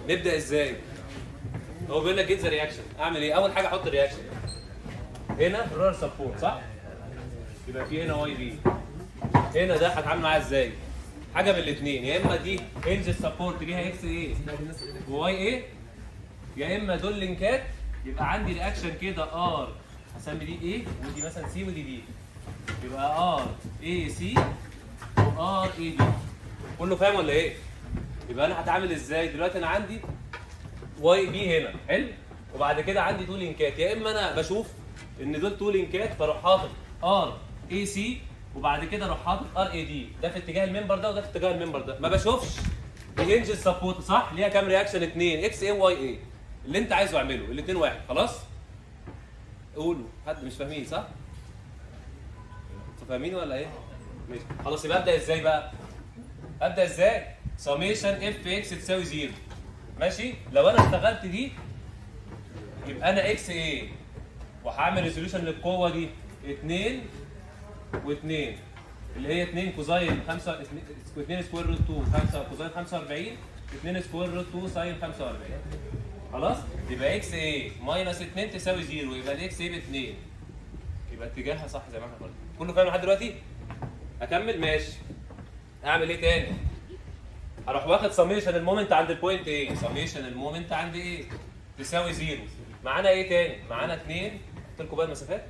نبدا ازاي هو بيقول لك جيت ذا رياكشن اعمل ايه اول حاجه احط الرياكشن هنا رولر سبورت صح يبقى في هنا واي بي هنا ده هتعامل معاه ازاي حاجه من الاثنين يا اما دي هنج سبورت ليها اكس ايه وواي ايه يا اما دول لينكات يبقى عندي رياكشن كده ار هسمي دي ايه ودي مثلا سي ودي بي يبقى ار اي سي وار اي بي كله فاهم ولا ايه يبقى انا هتعامل ازاي دلوقتي انا عندي واي بي هنا حلو وبعد كده عندي تو لينكات يا اما انا بشوف ان دول تو لينكات فاروح حاطط ار اي سي وبعد كده اروح حاطط ار اي دي ده في اتجاه الممبر ده وده في اتجاه الممبر ده ما بشوفش الانجل سبورت صح ليها كام رياكشن اثنين اكس اي واي اي اللي انت عايزه اعمله الاثنين واحد خلاص قولوا حد مش فاهمين صح انتوا فاهمين ولا ايه ماشي خلاص يبقى ابدا ازاي بقى ابدا ازاي سميشن اف اكس تساوي زيرو ماشي لو انا اشتغلت دي يبقى انا اكس ايه وهعمل ريزوليوشن للقوه دي 2 و2 اللي هي 2 كوزاين 5 2 سكوير روت 2 5 كوزاين 45 2 سكوير روت 2 ساين 45 خلاص يبقى اكس ايه ماينس 2 تساوي 0 يبقى الاكس ايه ب 2 يبقى اتجاهها صح زي ما احنا قلنا كله فاهم لحد دلوقتي اكمل ماشي اعمل ايه تاني هروح واخد سميشن المومنت عند البوينت ايه سميشن المومنت عند ايه تساوي 0 معانا ايه تاني معانا 2 قلت لكم بقى المسافات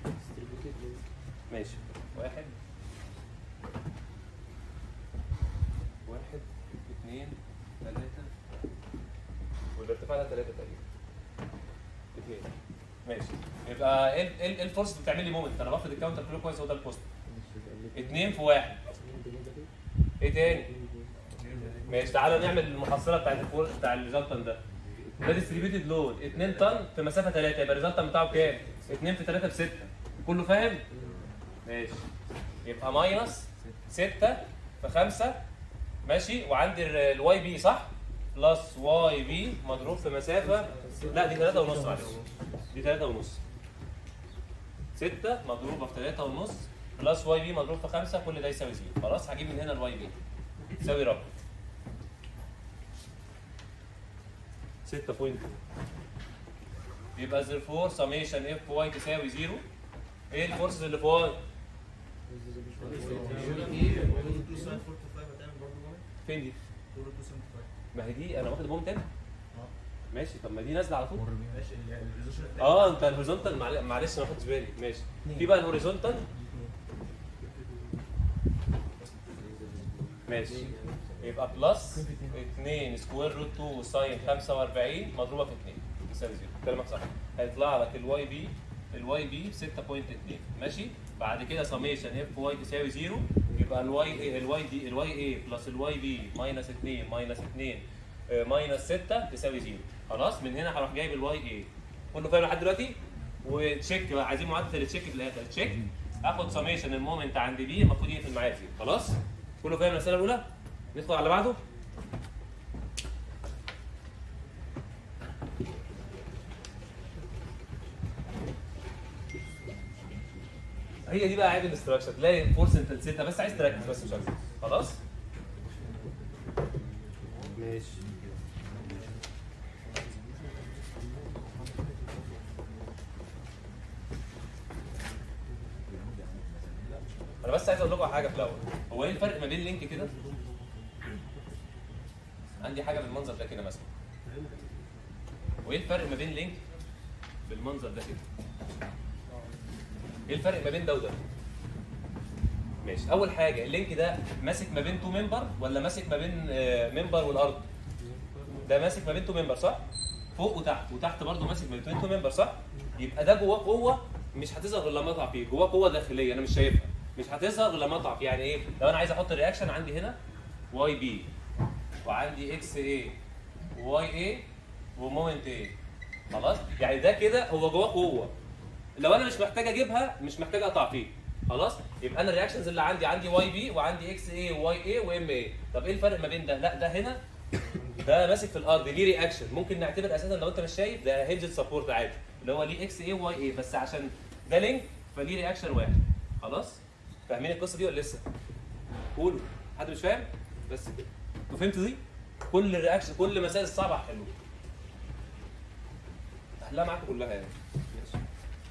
ماشي واحد واحد اثنين ثلاثة والارتفاع ده ثلاثة تقريبا اثنين ماشي يبقى ايه ايه إيه الفورس اللي بتعمل لي مومنت انا باخد الكاونتر كله كويس هو ده البوست اثنين في واحد ايه تاني ماشي تعالى نعمل المحصله بتاعت الفورس بتاع الريزلتنت ده ده ديستريبيوتد لود 2 طن في مسافه 3 يبقى الريزلتنت بتاعه كام 2 في 3 في 6 كله فاهم ماشي يبقى ماينس 6 في 5 ماشي وعندي ال- الواي بي صح بلس واي بي مضروب في مسافه لا دي 3 ونص معلش دي 3 ونص 6 مضروبه في 3 ونص بلس واي بي مضروب في 5 كل ده يساوي 0 خلاص هجيب من هنا الواي بي يساوي رقم 6.2 يبقى therefore summation اف واي تساوي 0 ايه الفورسز اللي في واي؟ فين دي؟ ما هي دي انا واخد بوم تاني ماشي طب ما دي نازله على طول اه انت الهوريزونتال معل- معلش انا ما خدتش بالي ماشي في بقى الهوريزونتال ماشي يبقى بلس 2 سكوير روت 2 ساين 45 مضروبه في 2 يساوي 0 كلامك صح هيطلع لك الواي بي الواي بي 6.2 ماشي بعد كده سميشن اف واي تساوي 0 يبقى الواي الواي دي الواي اي بلس الواي بي ماينس 2 ماينس 2 آه، ماينس 6 تساوي 0 خلاص من هنا هروح جايب الواي اي كله فاهم لحد دلوقتي وتشيك بقى عايزين معدل التشيك في الاخر تشيك اخد سميشن المومنت عند بي المفروض يقفل معايا زيرو خلاص كله فاهم المساله الاولى ندخل على اللي بعده هي دي بقى عيب الاستراكشر تلاقي فورس انت نسيتها بس عايز تركز بس مش اكتر خلاص ماشي انا بس عايز اقول لكم على حاجه في الاول هو ايه الفرق ما بين لينك كده عندي حاجه بالمنظر ده كده مثلا وايه الفرق ما بين لينك بالمنظر ده كده ايه الفرق ما بين ده وده ماشي اول حاجه اللينك ده ماسك ما بين تو ممبر ولا ماسك ما بين آه، ممبر والارض ده ماسك ما بين تو ممبر صح فوق وتحت وتحت برضه ماسك ما بين تو ممبر صح يبقى ده جواه قوه مش هتظهر غير لما اقطع فيه جواه قوه داخليه انا مش شايفها مش هتظهر غير لما اقطع فيه يعني ايه لو انا عايز احط الرياكشن عندي هنا واي بي وعندي اكس اي وواي اي ومومنت اي خلاص يعني ده كده هو جواه قوه لو انا مش محتاج اجيبها مش محتاج اقطع فيه خلاص يبقى انا الرياكشنز اللي عندي عندي واي بي وعندي اكس اي وواي اي وام اي طب ايه الفرق ما بين ده لا ده هنا ده ماسك في الارض ليه رياكشن ممكن نعتبر اساسا لو انت مش شايف ده هيدجد سبورت عادي اللي هو ليه اكس اي وواي اي بس عشان ده لينك فليه رياكشن واحد خلاص فاهمين القصه دي ولا لسه قولوا حد مش فاهم بس كده انتوا فهمتوا دي كل الرياكشن كل المسائل الصعبه هحلوها هحلها معاكم كلها يعني ماشي.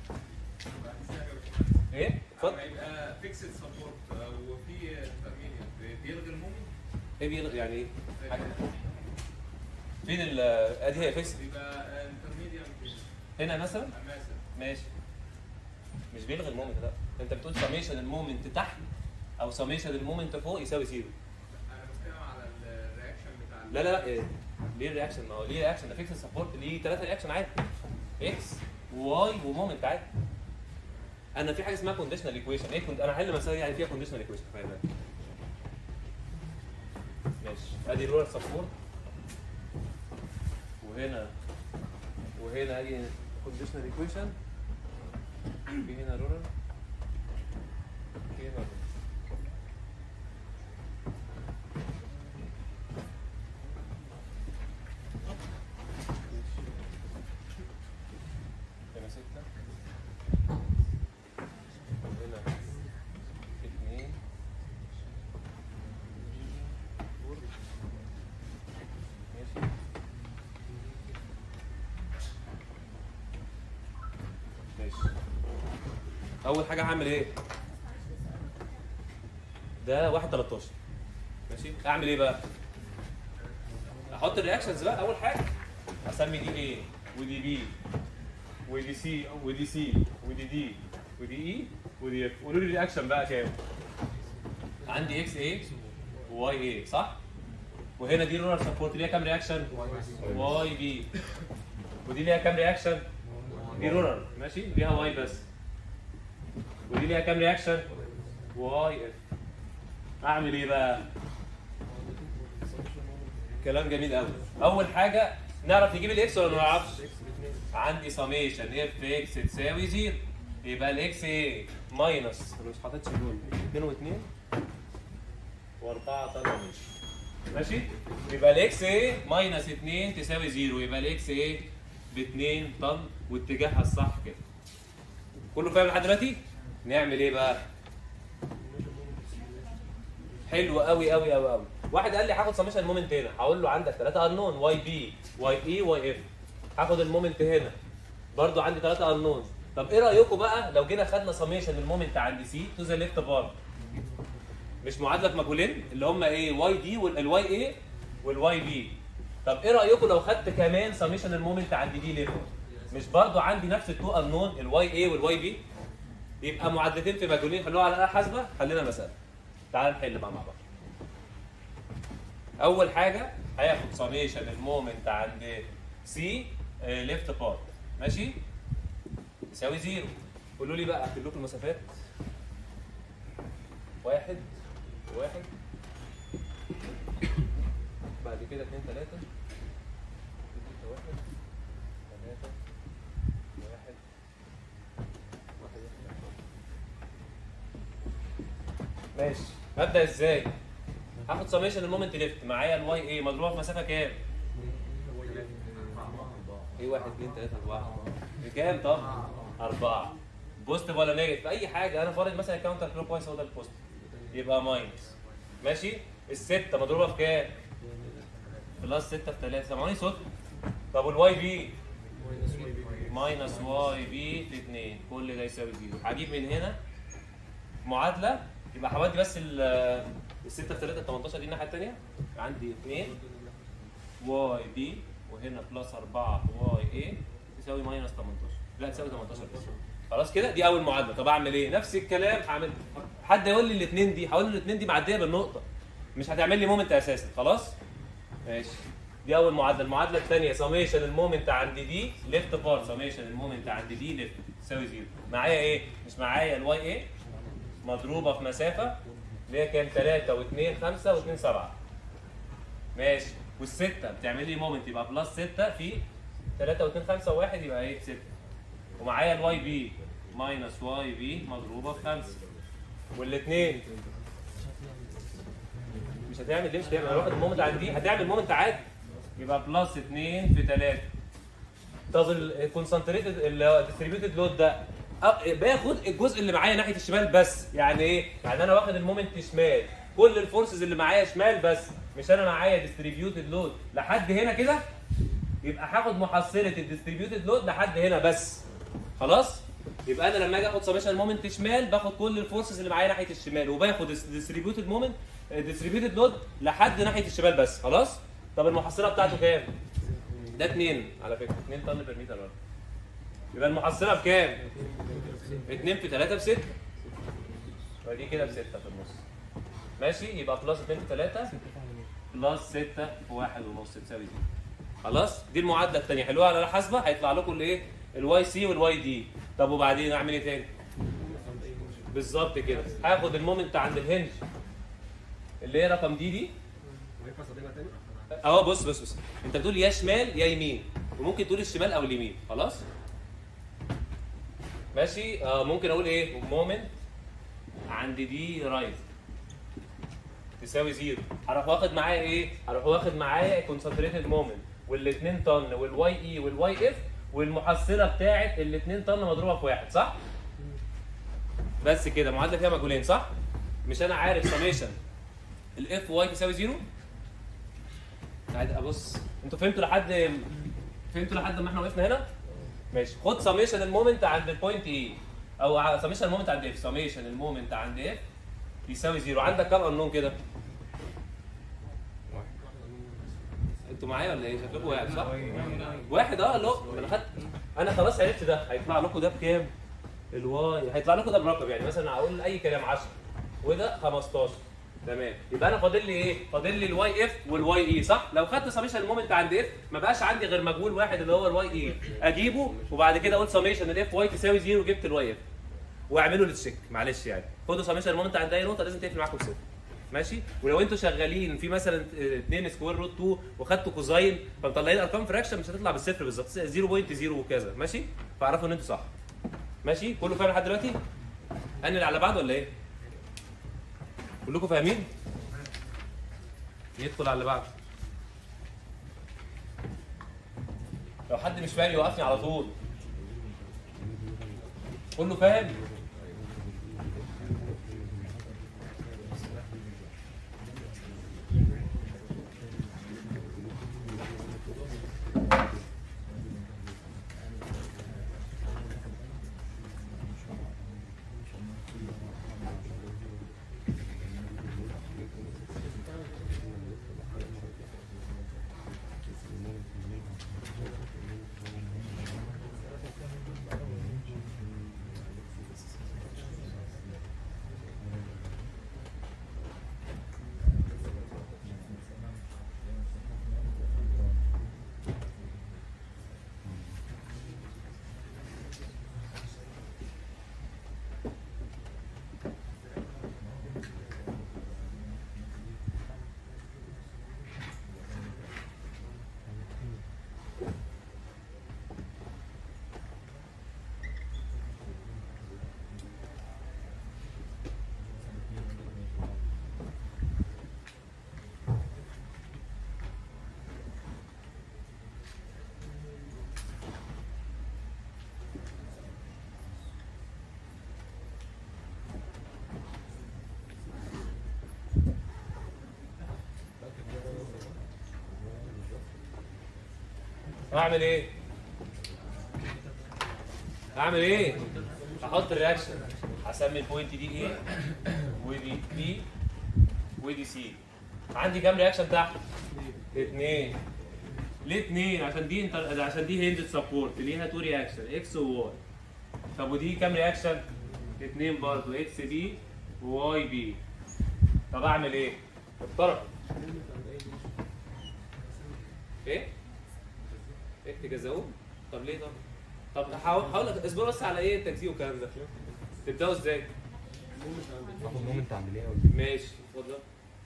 ايه اتفضل لما يبقى فيكسد سبورت وفي انترميديت بيلغي المومنت ايه بيلغي يعني ايه حاجة- فين ال ادي هي فيكس بيبقى انترميديت هنا مثلا مثلا ماشي مش بيلغي المومنت لا انت بتقول سميشن المومنت تحت او سميشن المومنت فوق يساوي زيرو انا بتكلم على الرياكشن بتاع ال- لا لا لا إيه؟ ليه الرياكشن ما هو ليه رياكشن ده فيكس سبورت ليه ثلاثه رياكشن عادي اكس وواي ومومنت عادي انا في حاجه اسمها كونديشنال ايكويشن ايه كنت انا هحل مسائل يعني فيها كونديشنال ايكويشن فاهم ماشي ادي رولر سبورت وهنا وهنا ادي كونديشنال ايكويشن في هنا رولر في هنا رولر هنا ستة هنا اثنين ماشي ماشي أول حاجة هعمل إيه؟ ده واحد 13 ماشي أعمل إيه بقى؟ أحط الرياكشنز بقى أول حاجة أسمي دي A ودي B ودي سي ودي سي ودي دي ودي اي ودي اف قولوا لي الرياكشن بقى كام؟ عندي اكس اي وواي اي صح؟ وهنا دي رولر سبورت ليها كام رياكشن؟ واي بي ودي ليها كام رياكشن؟ دي رولر ماشي؟ ليها واي بس ودي ليها كام رياكشن؟ واي اف اعمل ايه بقى؟ كلام جميل قوي اول حاجه نعرف نجيب الاكس ولا ما نعرفش؟ عندي سميشن اف اكس تساوي زيرو يبقى الاكس ايه ماينس أنا مش حاططش دول 2 و2 و4 طن ماشي ماشي يبقى الاكس ايه ماينس 2 تساوي زيرو يبقى الاكس ايه ب 2 طن واتجاهها الصح كده كله فاهم لحد دلوقتي نعمل ايه بقى حلو قوي قوي قوي قوي واحد قال لي هاخد سميشن مومنت هنا هقول له عندك ثلاثه انون واي بي واي اي واي اف هاخد المومنت هنا برضو عندي ثلاثه انون طب ايه رايكم بقى لو جينا خدنا سميشن المومنت عند سي تو ذا ليفت بار مش معادله مجهولين اللي هم ايه واي دي والواي اي والواي بي طب ايه رايكم لو خدت كمان سميشن المومنت عند دي ليفت مش برضو عندي نفس التو انون الواي اي والواي بي يبقى معادلتين في مجهولين خلوها على الاله حاسبه حلينا مساله تعال نحل بقى مع بعض اول حاجه هياخد سميشن المومنت عند سي ليفت بارت ماشي يساوي زيرو قولوا لي بقى اكتب لكم المسافات واحد واحد بعد كده اتنين تلاتة تلاتة واحد تلاتة واحد واحد واحد. ماشي هبدأ ازاي؟ هاخد سميشن المومنت ليفت معايا الواي ايه مضروبه في مسافه كام؟ ايه واحد اتنين تلاته اربعه بكام طب؟ اربعه بوزيتيف ولا نيجاتيف اي حاجه انا فارض مثلا الكاونتر كلوك وايز هو ده البوزيتيف يبقى ماينس ماشي السته مضروبه في كام؟ بلس 6 في 3 سامعوني صوت؟ طب والواي بي؟ ماينس واي بي في 2 كل ده يساوي زيرو هجيب من هنا معادله يبقى هودي بس ال ال 6 في 3 18 دي الناحيه الثانيه عندي 2 واي بي وهنا بلس 4 واي اي تساوي ماينس 18 لا تساوي 18 بس خلاص كده دي اول معادله طب اعمل ايه نفس الكلام هعمل حد يقول لي الاثنين دي هقول له الاثنين دي معديه بالنقطه مش هتعمل لي مومنت اساسا خلاص ماشي دي اول معادله المعادله الثانيه سميشن المومنت عند دي ليفت بار سميشن المومنت عند دي ليفت تساوي زيرو معايا ايه مش معايا الواي ايه مضروبه في مسافه اللي هي كام 3 و2 5 و2 7 ماشي والسته بتعمل لي مومنت يبقى بلس 6 في 3 و2 5 و1 يبقى ايه 6 ومعايا الواي بي ماينس واي بي مضروبه في 5 والاثنين مش هتعمل ليه مش هتعمل انا واخد المومنت عندي هتعمل مومنت عادي يبقى بلس 2 في 3 طب الكونسنتريتد الديستريبيوتد لود ده أ- باخد الجزء اللي معايا ناحيه الشمال بس يعني ايه يعني انا واخد المومنت شمال كل الفورسز اللي معايا شمال بس مش انا معايا ديستريبيوتد لود لحد هنا كده يبقى هاخد محصله الديستريبيوتد لود لحد هنا بس خلاص يبقى انا لما اجي اخد سميشن مومنت شمال باخد كل الفورسز اللي معايا ناحيه الشمال وباخد ديستريبيوتد مومنت ديستريبيوتد لود لحد ناحيه الشمال بس خلاص طب المحصله بتاعته كام ده 2 على فكره 2 طن بير متر ورا. يبقى المحصله بكام 2 في 3 ب 6 ودي كده ب 6 في النص ماشي يبقى بلس 2 في 3 بلس 6 في 1 ونص تساوي 0 خلاص دي المعادله الثانيه حلوها على الحاسبه هيطلع لكم الايه الواي سي والواي دي طب وبعدين اعمل ايه تاني بالظبط كده هاخد المومنت عند الهنج اللي هي رقم دي دي وينفع استخدمها تاني؟ اهو بص بص بص انت بتقول يا شمال يا يمين وممكن تقول الشمال او اليمين خلاص ماشي آه ممكن اقول ايه مومنت عند دي رايت تساوي زيرو هروح واخد معايا ايه هروح واخد معايا كونسنتريتد مومنت وال2 طن والواي اي والواي اف والمحصله بتاعت ال2 طن مضروبه في واحد صح بس كده معادله فيها مجهولين صح مش انا عارف سميشن الاف واي تساوي زيرو قاعد ابص انتوا فهمتوا لحد فهمتوا لحد ما احنا وقفنا هنا ماشي خد سميشن المومنت عند البوينت اي او سميشن المومنت عند اف سميشن المومنت عند اف يساوي زيرو عندك كام قانون كده انتوا معايا ولا ايه شكلكم واحد صح واحد اه لا ما انا خدت انا خلاص عرفت ده هيطلع لكم ده بكام الواي هيطلع لكم ده برقم يعني مثلا هقول اي كلام 10 وده 15 تمام يبقى انا فاضل لي ايه فاضل لي الواي اف والواي اي صح لو خدت سميشن المومنت عند اف ما بقاش عندي غير مجهول واحد اللي هو الواي اي اجيبه وبعد كده اقول سميشن الاف واي تساوي زيرو جبت الواي اف واعملوا للتشيك معلش يعني خدوا سميشن المومنت عند اي نقطه لازم تقفل معاكم بصفر ماشي ولو انتوا شغالين في مثلا 2 سكوير روت 2 وخدتوا كوزاين فمطلعين ارقام فراكشن مش هتطلع بالصفر بالظبط 0.0 وكذا ماشي فاعرفوا ان انتوا صح ماشي كله فاهم لحد دلوقتي انا اللي على بعض ولا ايه كلكم فاهمين يدخل على اللي بعده لو حد مش فاهم يوقفني على طول كله فاهم اعمل ايه اعمل ايه هحط الرياكشن هسمي البوينت دي ايه ودي بي ودي سي عندي كام رياكشن تحت اثنين ليه اثنين عشان دي انت عشان دي هندد سبورت ليها تو رياكشن اكس وواي طب ودي كام رياكشن اثنين برضه اكس بي وواي بي طب اعمل ايه افترض ايه ايه تجزئوه طب ليه طب طب هحاول هقول لك اصبروا بس على ايه التجزئه والكلام ده تبداوا ازاي باخد مومنت عند ليه ماشي اتفضل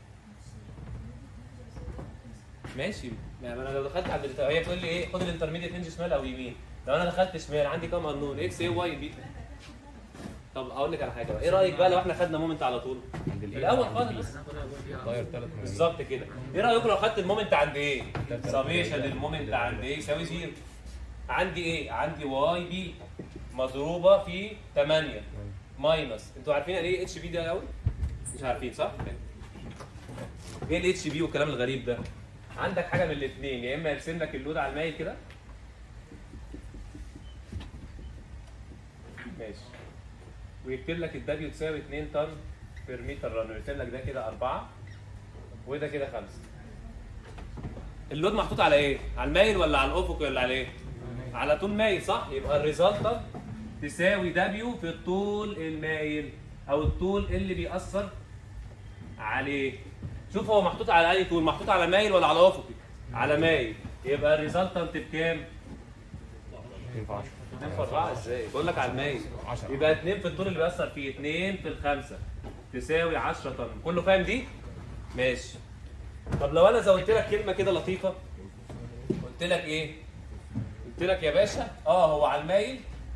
ماشي يعني انا لو دخلت عند الت- هي بتقول لي ايه خد الانترميديت هنج شمال او يمين لو انا دخلت شمال عندي كام قانون اكس ايه واي بي طب اقول لك على حاجه بقى ايه رايك بقى لو احنا خدنا مومنت على طول عند في الايه الاول خالص بس طاير ثلاث مجاميع بالظبط كده ايه رايكم لو خدت المومنت عند ايه سميشن المومنت عند ايه يساوي زيرو عندي ايه عندي واي بي مضروبه في 8 ماينس انتوا عارفين يعني ايه اتش بي ده الاول مش عارفين صح ايه الاتش بي والكلام الغريب ده عندك حاجه من الاثنين يا اما يرسم لك اللود على المايل كده ماشي ويكتب لك الدبليو تساوي 2 طن بير متر رن ويرسم لك ده كده 4 وده كده 5 اللود محطوط على ايه؟ على المايل ولا على الافق ولا على ايه؟ على طول مايل صح؟ يبقى الريزلتنت تساوي دبليو في الطول المايل او الطول اللي بيأثر عليه شوف هو محطوط على اي طول محطوط على مايل ولا على افقي على مايل يبقى الريزلتنت بكام 2 في 10 2 في 4 ازاي بقول لك على المايل 10 يبقى 2 في الطول اللي بيأثر فيه 2 في الخمسة تساوي 10 طن كله فاهم دي ماشي طب لو انا زودت لك كلمه كده لطيفه قلت لك ايه قلت لك يا باشا اه هو على المايل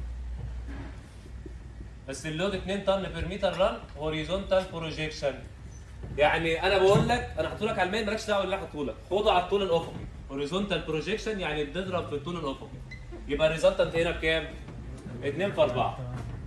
بس اللود 2 طن بير متر ران هوريزونتال بروجيكشن يعني انا بقول لك انا حاطط لك على المايل مالكش دعوه باللي انا حاطه لك خده على الطول الافقي هوريزونتال بروجيكشن يعني بتضرب في الطول الافقي يبقى الريزلتنت هنا بكام 2 في 4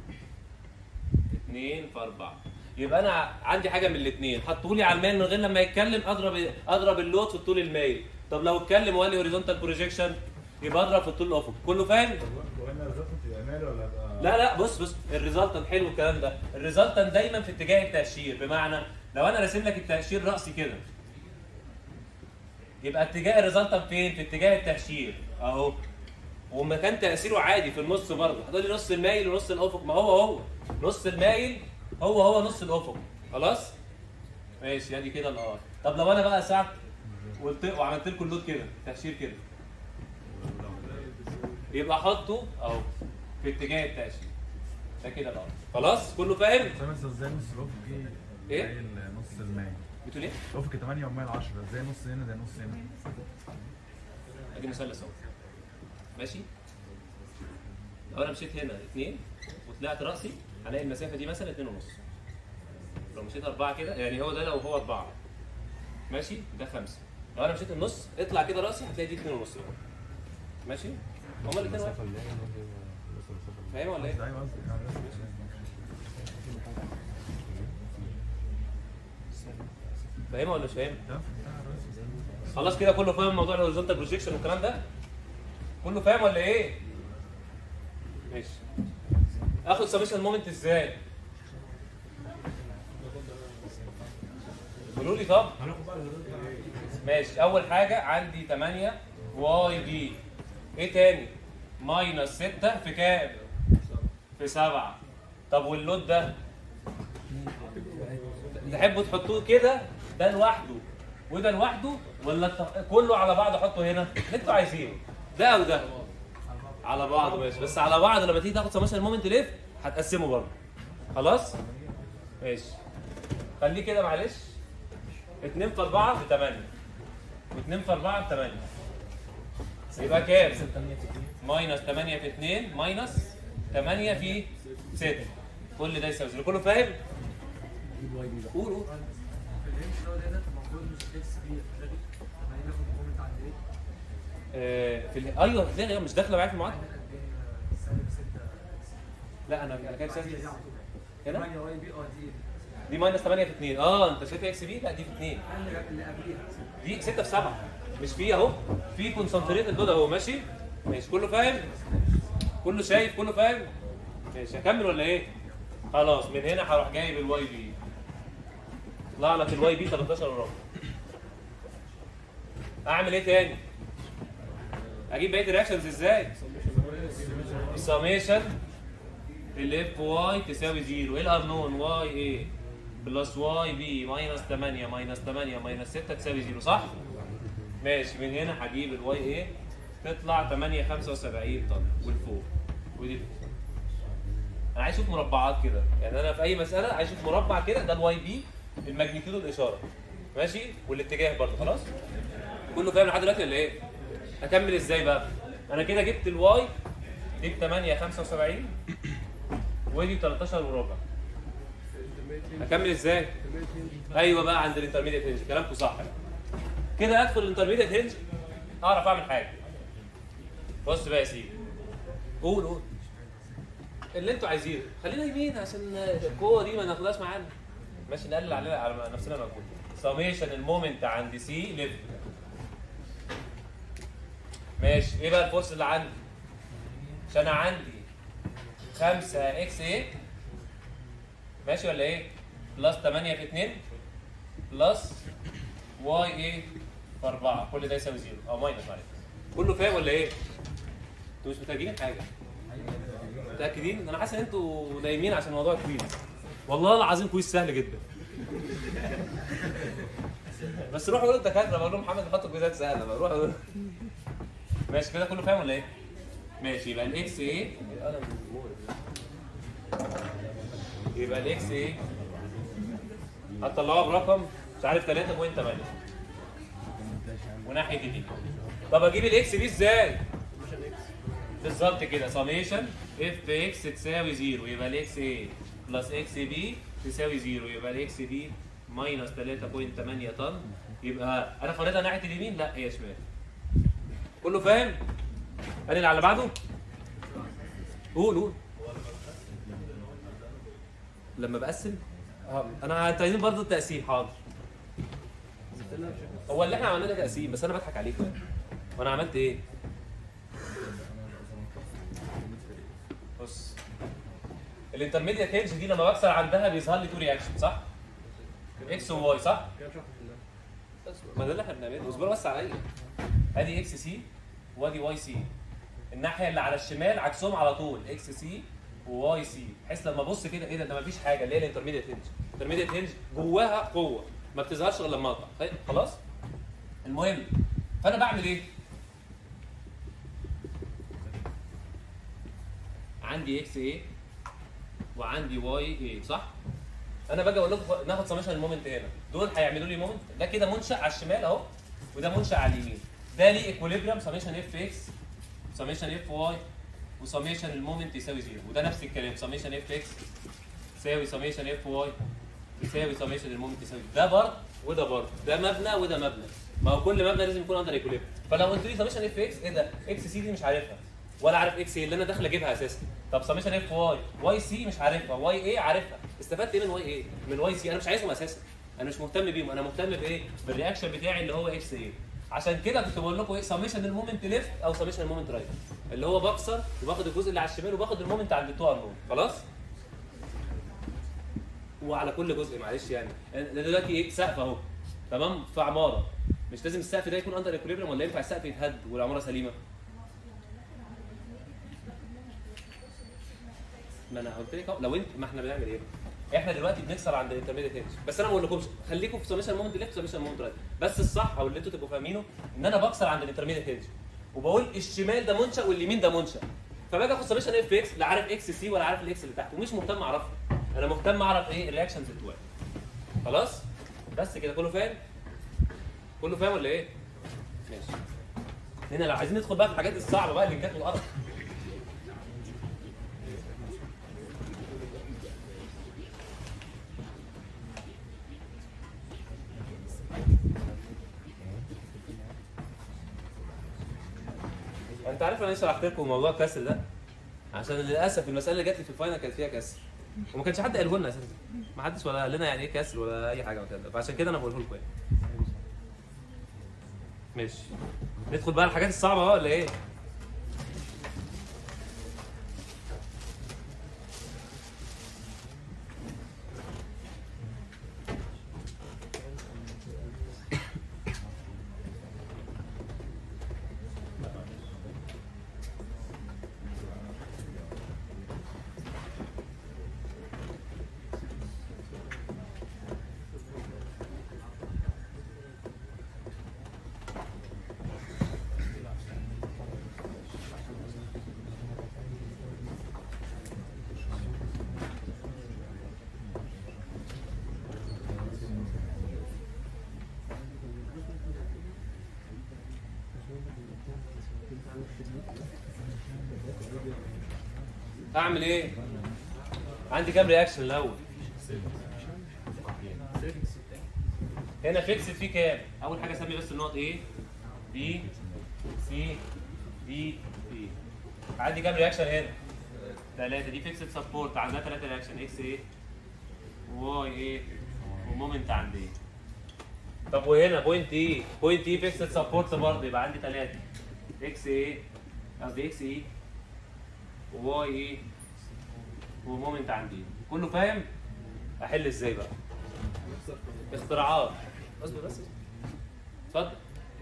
2 في 4 يبقى انا عندي حاجه من الاثنين حطوا لي على المايل من غير لما يتكلم اضرب اضرب اللود في الطول المايل طب لو اتكلم وقال لي هوريزونتال بروجيكشن يبقى اضرب في الطول الافقي كله فاهم وقلنا الريزلت يبقى مالي ولا يبقى لا لا بص بص الريزلتنت حلو الكلام ده الريزلتنت دايما في اتجاه التأشير بمعنى لو انا راسم لك التأشير رأسي كده يبقى اتجاه الريزلتنت فين في اتجاه التأشير اهو ومكان تأثيره عادي في النص برضه هتقول لي نص المايل ونص الافق ما هو هو نص المايل هو هو نص الافق خلاص ماشي ادي كده الار طب لو انا بقى ساعه قلت وعملت لكم اللود كده تأشير كده يبقى حطه اهو في اتجاه التأشير ده كده الار خلاص كله فاهم سامع ازاي نص الافق إيه؟ زي نص المايل بتقول ايه الافق 8 ومايل 10 ازاي نص هنا زي نص هنا ادي مثلث اهو ماشي لو انا مشيت هنا اثنين وطلعت راسي هلاقي المسافه دي مثلا اتنين ونص لو مشيت اربعه كده يعني هو ده لو هو اربعه ماشي ده خمسه لو انا مشيت النص اطلع كده راسي هتلاقي دي اتنين ونص ماشي هما الاثنين واحد المسافه اللي هي نص المسافه اللي فاهم ولا ايه؟ ايوه قصدي يعني فاهمه ولا مش فاهم؟ ده بتاع الرئيس. خلاص كده كله فاهم موضوع الهوريزونتال بروجيكشن والكلام ده؟ كله فاهم ولا ايه؟ ماشي اخد سبيشال مومنت ازاي؟ قولوا لي طب ماشي اول حاجه عندي 8 واي بي ايه تاني؟ ماينس 6 في كام؟ في 7 طب واللود ده؟ تحبوا تحطوه كده ده لوحده وده لوحده ولا الت- كله على بعض احطه هنا اللي انتوا عايزينه ده او ده على بعض ماشي بس على بعض لما تيجي تاخد سماشن المومنت ليف هتقسمه برضه خلاص ماشي خليه كده معلش 2 في 4 ب 8 و2 في 4 ب 8 يبقى كام؟ ماينس 8 في 2 ماينس 8 في 6 كل ده يساوي زيرو كله فاهم؟ قول قول الرينج اللي هو ده المفروض مش اكس بي كريدت بعدين ناخد الكومنت عند ايه؟ آه، في ال... ايوه هتلاقي مش داخله معايا في المعادله عندنا قد ايه سالب 6 لا انا انا كاتب بعدين سالب على طول. هنا 8 واي بي اه دي دي ماينس 8 في 2 اه انت شايف اكس بي لا دي في 2 اللي اللي قبليها دي 6 في 7 مش في اهو في كونسنتريتد دود اهو ماشي ماشي كله فاهم كله شايف كله فاهم ماشي هكمل ولا ايه خلاص من هنا هروح جايب الواي بي طلع لك الواي بي 13 وربع اعمل ايه تاني اجيب بقيه الرياكشنز ازاي السميشن الاف واي تساوي 0 ايه الارنون واي ايه بلس واي بي ماينس 8 ماينس 8 ماينس 6 تساوي 0 صح؟ ماشي من هنا هجيب الواي ايه تطلع 8 75 طن والفوق ودي الفوق. انا عايز اشوف مربعات كده يعني انا في اي مساله عايز اشوف مربع كده ده الواي بي الماجنتيود الاشاره ماشي والاتجاه برضه خلاص كله فاهم لحد دلوقتي ولا ايه اكمل ازاي بقى انا كده جبت الواي دي ب 8 75 ودي ب 13 وربع اكمل ازاي ايوه بقى عند الانترميديت هنج كلامكم صح كده ادخل الانترميديت هنج اعرف اعمل حاجه بص بقى يا سيدي قول قول اللي انتوا عايزينه خلينا يمين عشان القوه دي ما ناخدهاش معانا ماشي نقلل علينا على نفسنا مجهود سميشن المومنت عند سي ليفت ماشي ايه بقى الفورس اللي عندي عشان انا عندي 5 اكس ايه ماشي ولا ايه بلس 8 في 2 بلس واي ايه في 4 كل ده يساوي زيرو او ماينس معلش كله فاهم ولا ايه انتوا مش متاكدين حاجه متاكدين انا حاسس ان انتوا نايمين عشان موضوع الكويز والله العظيم كويز سهل جدا بس روحوا قولوا للدكاتره بقول لهم محمد بيحط كويزات سهله بقى روحوا قولوا. ماشي كده كله فاهم ولا ايه ماشي يبقى الاكس ايه يبقى الاكس ايه هتطلعوها برقم مش عارف 3.8 وناحيه دي طب اجيب الاكس دي ازاي بالظبط كده سميشن اف اكس تساوي زيرو يبقى الاكس ايه بلس اكس بي تساوي زيرو يبقى الاكس بي ماينس 3.8 طن يبقى انا فريتها ناحيه اليمين لا هي شمال كله فاهم؟ انا اللي على بعده قول قول لما بقسم اه انا انتوا عايزين برضه التقسيم حاضر هو اللي احنا عملناه ده تقسيم بس انا بضحك عليكم يعني. وانا عملت ايه؟ بص الانترميديت هينج دي لما بكسر عندها بيظهر لي تو رياكشن صح؟ اكس وواي صح؟ ما ده اللي احنا بنعمله اصبروا بس عليا ادي اكس سي وادي واي سي الناحيه اللي على الشمال عكسهم على طول اكس سي وواي سي بحيث لما ابص كده ايه ده ده مفيش حاجه اللي هي الانترميديت هينج الانترميديت هينج جواها قوه ما بتظهرش غير لما اقطع طيب، خلاص المهم فانا بعمل ايه عندي اكس ايه وعندي واي ايه صح انا باجي اقول لكم ناخد سميشن المومنت هنا دول هيعملوا لي مومنت ده كده منشا على الشمال اهو وده منشا على اليمين ده ليه ايكوليبريم سميشن اف اكس سميشن اف واي وسميشن المومنت يساوي زيرو وده نفس الكلام سميشن اف اكس يساوي سميشن اف واي يساوي سميشن المومنت يساوي ده برضه وده برضه ده مبنى وده مبنى ما هو كل مبنى لازم يكون اندر ايكوليبريم فلو قلت لي سميشن اف اكس ايه ده اكس سي دي مش عارفها ولا عارف اكس ايه اللي انا داخل اجيبها اساسا طب سميشن اف واي واي سي مش عارفها واي ايه عارفها استفدت ايه من واي ايه من واي سي انا مش عايزهم اساسا انا مش مهتم بيهم انا مهتم بايه بالرياكشن بتاعي اللي هو اكس ايه عشان كده كنت بقول لكم ايه سميشن المومنت ليفت او سميشن المومنت رايت اللي هو بكسر وباخد الجزء اللي على الشمال وباخد المومنت عند التو انون خلاص وعلى كل جزء معلش يعني ده دلوقتي ايه سقف اهو تمام في عماره مش لازم السقف ده يكون اندر ايكوليبريم ولا ينفع السقف يتهد والعماره سليمه ما انا قلت لك أهو، لو انت ما احنا بنعمل ايه احنا دلوقتي بنكسر عند الانترميديت هينج بس انا ما بقولكمش خليكم في سميشن مومنت ليفت سميشن مومنت رايت بس الصح او اللي انتوا تبقوا فاهمينه ان انا بكسر عند الانترميديت هينج وبقول الشمال ده منشا واليمين ده منشا فباجي اخد سميشن اف اكس لا عارف اكس سي ولا عارف الاكس اللي تحت ومش مهتم اعرفها انا مهتم اعرف ايه الرياكشنز بتوعي خلاص بس كده كله فاهم كله فاهم ولا ايه ماشي هنا لو عايزين ندخل بقى في الحاجات الصعبه بقى اللي جت والقرف انت عارف انا ليه شرحت لكم موضوع الكسر ده عشان للاسف المساله اللي جات لي في الفاينل كانت فيها كسر وما كانش حد قاله لنا اساسا ما حدش ولا قال لنا يعني ايه كسر ولا اي حاجه من كده فعشان كده انا بقوله لكم يعني ماشي ندخل بقى الحاجات الصعبه بقى ولا ايه اعمل ايه عندي كام رياكشن الاول هنا فيكسد فيه كام اول حاجه اسمي بس النقط ايه بي سي دي اي عندي كام رياكشن هنا ثلاثه دي فيكسد سبورت عندها ثلاثه رياكشن اكس ايه واي ايه ومومنت عند ايه طب وهنا بوينت ايه بوينت ايه فيكسد سبورت برضه يبقى عندي ثلاثه اكس ايه قصدي اكس ايه وواي ايه ومومنت عند ايه كله فاهم احل ازاي بقى اختراعات اصبر بس اتفضل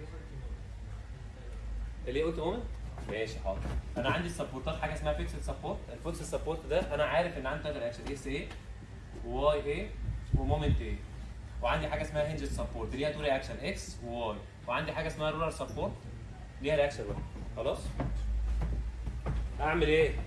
اللي قلت مومنت ماشي حاضر انا عندي السبورتات حاجه اسمها فيكسد سبورت الفيكسد سبورت ده انا عارف ان عندي ثلاث رياكشن اس ايه وواي ايه ومومنت ايه وعندي حاجه اسمها هنجد سبورت ليها تو رياكشن اكس وواي وعندي حاجه اسمها رولر سبورت ليها رياكشن واحد خلاص اعمل ايه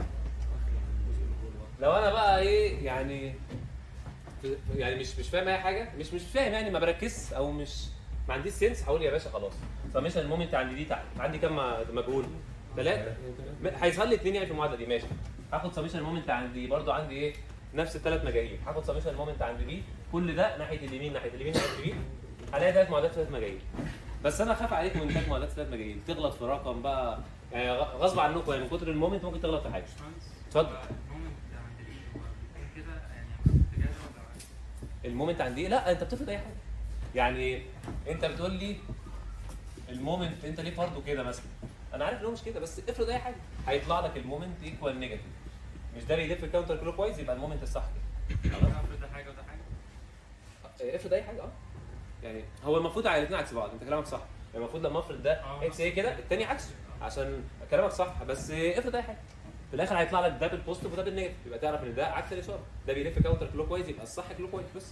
لو انا بقى ايه يعني يعني مش مش فاهم اي حاجه مش مش فاهم يعني ما بركزش او مش ما عنديش سنس هقول يا باشا خلاص سميشن المومنت عندي دي تحت عندي كام مجهول ثلاثه م- هيظهر لي اثنين يعني في المعادله دي ماشي هاخد سميشن المومنت عندي برضو عندي ايه نفس الثلاث مجاهيل هاخد سميشن المومنت عند بي كل ده ناحيه اليمين ناحيه اليمين ناحيه اليمين هلاقي ثلاث معادلات ثلاث مجاهيل بس انا خاف عليكم من ثلاث معادلات ثلاث مجاهيل تغلط في رقم بقى يعني غ- غصب عنكم يعني من كتر المومنت ممكن تغلط في حاجه اتفضل. المومنت عند الايه هو كده يعني اتجاه ولا المومنت عندي ايه لا انت بتفرض اي حاجه يعني ايه انت بتقول لي المومنت انت ليه فرضه كده مثلا انا عارف ان هو مش كده بس افرض اي حاجه هيطلع لك المومنت ايكوال نيجاتيف مش ده بيلف كاونتر كلوك وايز يبقى المومنت الصح كده خلاص افرض ده حاجه وده حاجه اه، افرض اي حاجه اه يعني هو المفروض على الاثنين عكس بعض انت كلامك صح يعني المفروض لما افرض ده اه. اكس ايه كده الثاني عكسه عشان كلامك صح بس افرض اي حاجه في الاخر هيطلع لك ده بالبوزيتيف وده بالنيجاتيف يبقى تعرف ان ده عكس الاشاره ده بيلف كاونتر كلوك وايز يبقى الصح كلوك وايز بس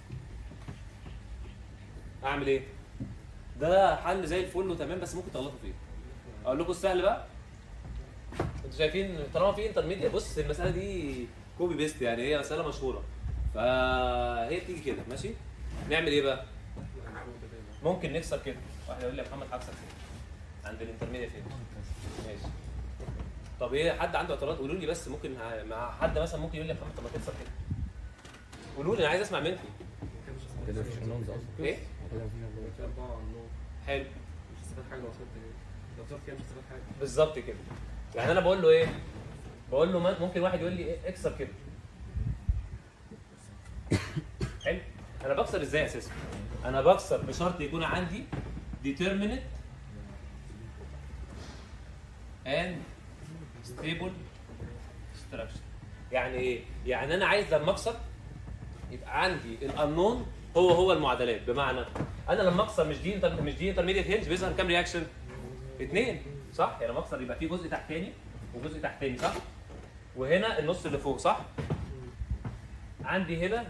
اعمل ايه؟ ده حل زي الفل وتمام بس ممكن تغلطوا فيه اقول لكم السهل بقى انتوا شايفين طالما في انترميديا بص المساله دي كوبي بيست يعني هي مساله مشهوره فهي بتيجي كده ماشي نعمل ايه بقى ممكن نكسر كده واحد يقول لي يا محمد هكسر كده عند الانترميديا فين ماشي طب ايه حد عنده اعتراض قولوا لي بس ممكن ه- مع حد مثلا ممكن يقول لي يا محمد طب ما تكسر كده قولوا لي انا عايز اسمع منكم كده مفيش نونز اصلا ايه كده مفيش نونز. في أربعة على النور حلو مش هستفاد حاجة لو وصلت كده لو وصلت كده مش هستفاد حاجة بالظبط كده يعني انا بقول له ايه بقول له ما- ممكن واحد يقول لي إيه اكسر كده حلو انا بكسر ازاي اساسا انا بكسر بشرط يكون عندي determinate and stable structure يعني ايه يعني انا عايز لما اكسر يبقى عندي الانون هو هو المعادلات بمعنى انا لما اكسر مش دي انتر- مش دي انترميديت هينج بيظهر كام رياكشن اثنين صح يعني لما اكسر يبقى في جزء تحتاني وجزء تحتاني صح وهنا النص اللي فوق صح عندي هنا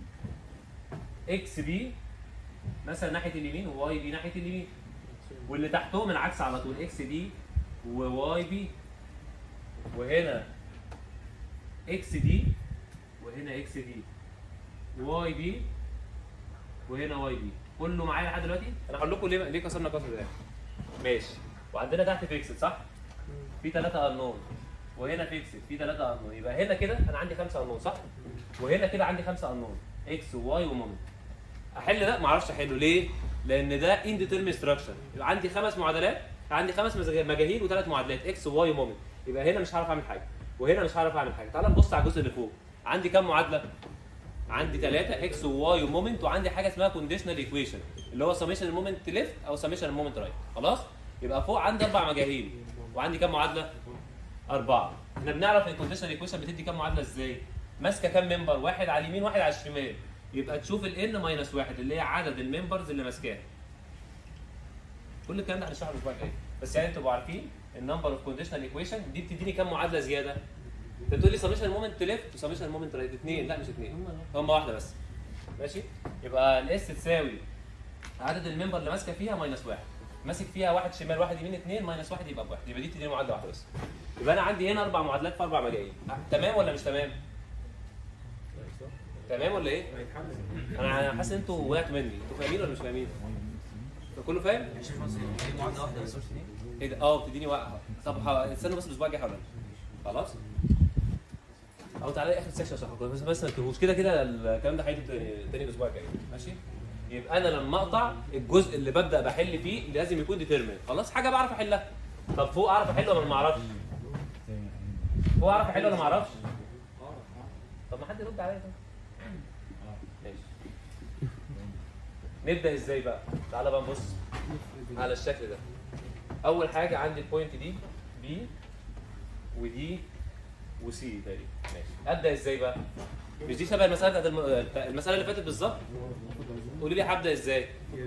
اكس بي مثلا ناحيه اليمين وواي بي ناحيه اليمين واللي تحتهم العكس على طول اكس دي وواي بي وهنا اكس دي وهنا اكس دي واي بي وهنا واي بي كله معايا لحد دلوقتي انا هقول لكم ليه ليه كسرنا كسر ده ماشي وعندنا تحت فيكسد صح في ثلاثة انون وهنا فيكسد في ثلاثة انون يبقى هنا كده انا عندي خمسة انون صح وهنا كده عندي خمسة انون اكس وواي ومومنت احل ده ما اعرفش احله ليه لان ده انديترمين ستراكشر يبقى عندي خمس معادلات عندي خمس مزاج- مجاهيل وثلاث معادلات اكس وواي ومومنت يبقى هنا مش هعرف اعمل حاجه وهنا مش هعرف اعمل حاجه تعال نبص على الجزء اللي فوق عندي كام معادله عندي ثلاثة اكس وواي ومومنت وعندي حاجه اسمها كونديشنال ايكويشن اللي هو سميشن المومنت ليفت او سميشن المومنت رايت خلاص يبقى فوق عندي اربع مجاهيل وعندي كام معادله اربعه احنا بنعرف ان الكونديشنال ايكويشن بتدي كام معادله ازاي ماسكه كام ممبر واحد على اليمين واحد على الشمال يبقى تشوف الان ماينس واحد اللي هي عدد الممبرز اللي ماسكاها كل الكلام ده هنشرحه الاسبوع الجاي بس يعني تبقوا عارفين النمبر اوف كونديشنال ايكويشن دي بتديني كام معادله زياده انت بتقول لي سميشن مومنت ليفت وسميشن مومنت رايت اثنين لا مش اثنين هم واحده بس ماشي يبقى الاس تساوي عدد الممبر اللي ماسكه فيها ماينس واحد ماسك فيها واحد شمال واحد يمين اثنين ماينس واحد يبقى بواحد يبقى دي بتديني معادله واحده بس يبقى انا عندي هنا اربع معادلات في اربع مجاهيل أه، تمام ولا مش تمام؟ تمام ولا ايه؟ انا حاسس ان انتوا وقعتوا مني انتوا فاهمين ولا مش فاهمين؟ كله فاهم؟ معادله واحده بس ايه ده؟ اه بتديني وقعه طب ه- استنوا بس الاسبوع الجاي حوالي خلاص؟ او تعالى اخر سيكشن اشرح لكم بس بس ما تتوهوش كده كده الكلام ده هيجي تاني تاني الاسبوع الجاي ماشي؟ يبقى انا لما اقطع الجزء اللي ببدا بحل فيه لازم يكون ديترمين خلاص حاجه بعرف احلها طب فوق اعرف احله ولا ما اعرفش؟ فوق اعرف احله ولا ما اعرفش؟ طب ما حد يرد عليا طب ماشي نبدا ازاي بقى تعالى بقى نبص على الشكل ده اول حاجه عندي البوينت دي بي ودي وسي تقريبا ماشي ابدا ازاي بقى مش دي شبه المساله بتاعت الم... بتاع- المساله اللي فاتت بالظبط قولي لي هبدا ازاي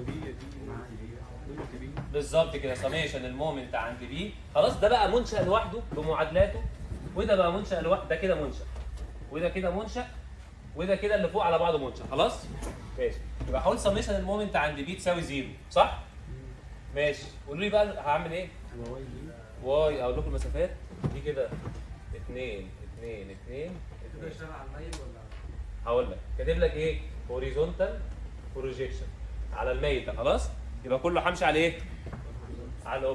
بالظبط كده سميشن المومنت عند بي خلاص ده بقى منشا لوحده بمعادلاته وده بقى منشا لوحده ده كده منشا وده كده منشا وده كده اللي فوق على بعضه منشا خلاص ماشي يبقى هقول سميشن المومنت عند بي تساوي زيرو صح ماشي قولوا لي بقى هعمل ايه واي اقول لكم المسافات دي كده 2 2 2 كده اشتغل على الميل ولا هقول لك كاتب لك ايه هوريزونتال بروجيكشن على الميت ده خلاص يبقى كله همشي على ايه على الاوب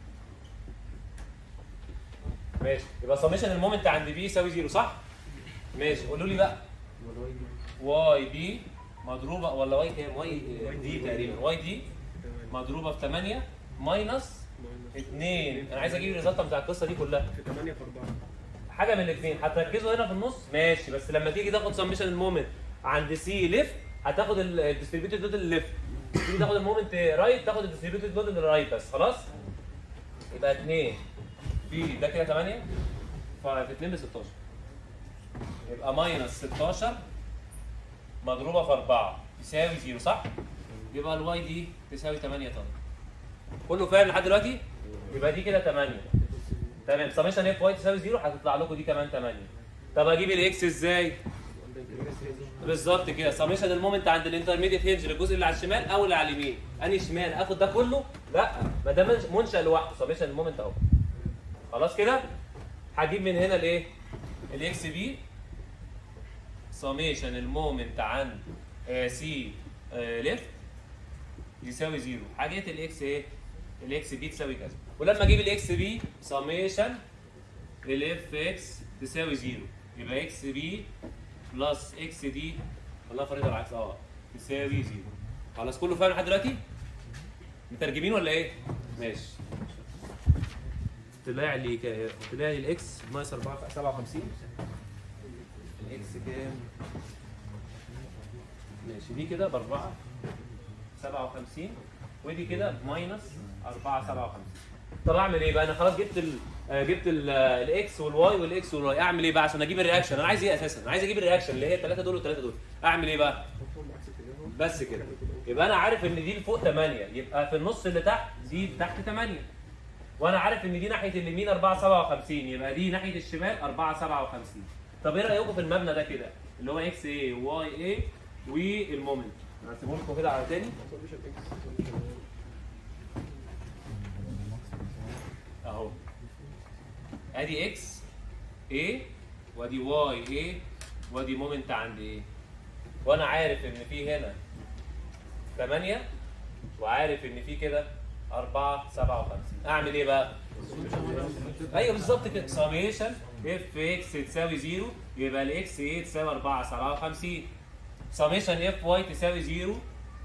ماشي يبقى سميشن المومنت عند بي يساوي زيرو صح ماشي قولوا لي بقى واي بي مضروبه ولا واي كام واي دي تقريبا واي دي مضروبه في 8 ماينس 2 انا عايز اجيب الريزلت بتاع القصه دي كلها في 8 في 4 حاجه من الاثنين هتركزوا هنا في النص ماشي بس لما تيجي تاخد سميشن المومنت عند سي ليفت هتاخد الديستريبيوتد لود ليفت تيجي تاخد المومنت رايت تاخد الديستريبيوتد لود رايت بس خلاص يبقى 2 في ده كده 8 ففي 2 ب 16 يبقى ماينس 16 مضروبه في 4 يساوي 0 صح؟ يبقى الواي دي تساوي 8 طن كله فاهم لحد دلوقتي؟ يبقى دي كده 8 تمام سميشن اف واي تساوي 0 هتطلع لكم دي كمان 8 طب اجيب الاكس ازاي؟ بالظبط كده سميشن المومنت عند الانترميديت هينج للجزء اللي على الشمال او اللي على اليمين انهي شمال اخد ده كله لا ما ده منش- منشا لوحده سميشن المومنت اهو خلاص كده هجيب من هنا الايه الاكس بي سميشن المومنت عند سي ليفت يساوي زيرو حاجات الاكس ايه الاكس بي تساوي كذا ولما اجيب الاكس بي سميشن للاف اكس تساوي زيرو يبقى اكس بي بلس اكس دي والله فريضه العكس اه تساوي زيرو خلاص كله فاهم لحد دلوقتي مترجمين ولا ايه ماشي طلع لي ك... طلع لي الاكس ناقص 4 57 الاكس كام ماشي دي كده ب 4 57 ودي كده بماينس 4 57 طب اعمل ايه بقى انا خلاص جبت ال آه، جبت ال- آه، الاكس والواي والاكس والواي اعمل ايه بقى عشان اجيب الرياكشن انا عايز ايه اساسا انا عايز اجيب الرياكشن اللي هي الثلاثه دول والثلاثه دول اعمل ايه بقى بس كده يبقى انا عارف ان دي فوق 8 يبقى في النص اللي تحت دي تحت 8 وانا عارف ان دي ناحيه اليمين 4 57 يبقى دي ناحيه الشمال 4 57 طب ايه رايكم في المبنى ده كده اللي هو اكس اي واي اي والمومنت هسيبه لكم كده على تاني اهو ادي اكس اي وادي واي اي وادي مومنت عند ايه وانا عارف ان في هنا 8 وعارف ان في كده 4 57 اعمل ايه بقى ايوه بالظبط كده سميشن اف اكس تساوي 0 يبقى الاكس ايه تساوي 4 57 سميشن اف واي تساوي 0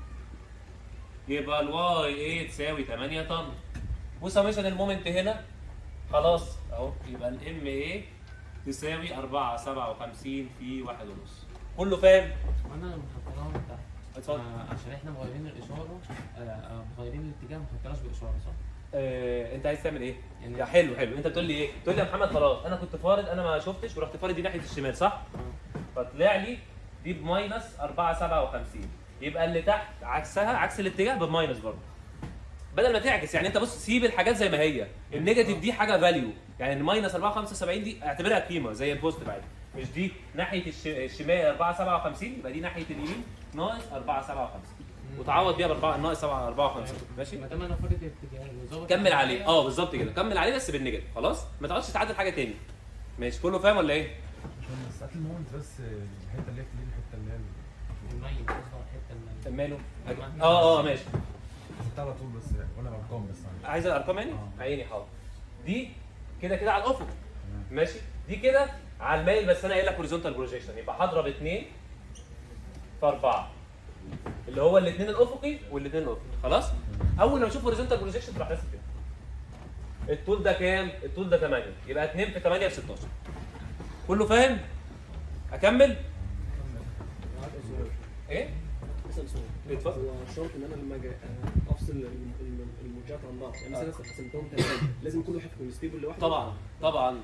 يبقى الواي ايه تساوي 8 طن وسميشن المومنت هنا خلاص اهو يبقى الام ايه تساوي 4 57 في 1 ونص كله فاهم؟ وانا لما حطيناها من تحت اتفضل آه، عشان احنا مغيرين الاشاره آه، آه، مغيرين الاتجاه ما حطيناش باشاره صح؟ آه، انت عايز تعمل ايه؟ يعني- يا حلو حلو انت بتقول لي ايه؟ تقول لي يا محمد خلاص انا كنت فارض انا ما شفتش ورحت فارض دي ناحيه الشمال صح؟ فطلع لي دي بماينس 4 57 يبقى اللي تحت عكسها عكس الاتجاه بماينس برضه بدل ما تعكس يعني انت بص سيب الحاجات زي ما هي النيجاتيف دي حاجه فاليو يعني الماينس 4 75 دي اعتبرها قيمه زي البوزيتيف عادي مش دي ناحيه الش- الشمال 4 57 يبقى دي ناحيه اليمين ناقص 4 57 وتعوض بيها ب 4 ناقص 7 54 ماشي ما دام انا فارض الاتجاه وظابط كمل عليه اه بالظبط كده كمل عليه بس بالنيجاتيف خلاص ما تقعدش تعدل حاجه تاني ماشي كله فاهم ولا ايه عشان ساعات المومنت بس الحته اللي هي دي الحته اللي هي الميل قصدي على الحته اللي ماله اه اه ماشي حطها على طول بس ولا الارقام بس يعني. عايز الارقام يعني آه. عيني حاضر دي كده كده على الافق تمام ماشي دي كده على المايل بس انا قايل لك هوريزونتال بروجيكشن يبقى هضرب 2 في 4 اللي هو الاثنين الافقي والاثنين الافقي خلاص اول ما اشوف هوريزونتال بروجيكشن تروح راسم كده الطول ده كام الطول ده 8 يبقى 2 في 8 ب 16 كله فاهم اكمل ايه اتفضل هو شرط ان انا لما اجي آه، افصل الم- الم- الموجات عن بعض يعني مثلا قسمتهم ثلاثه لازم كل واحد يكون ستيبل لوحده طبعا طبعا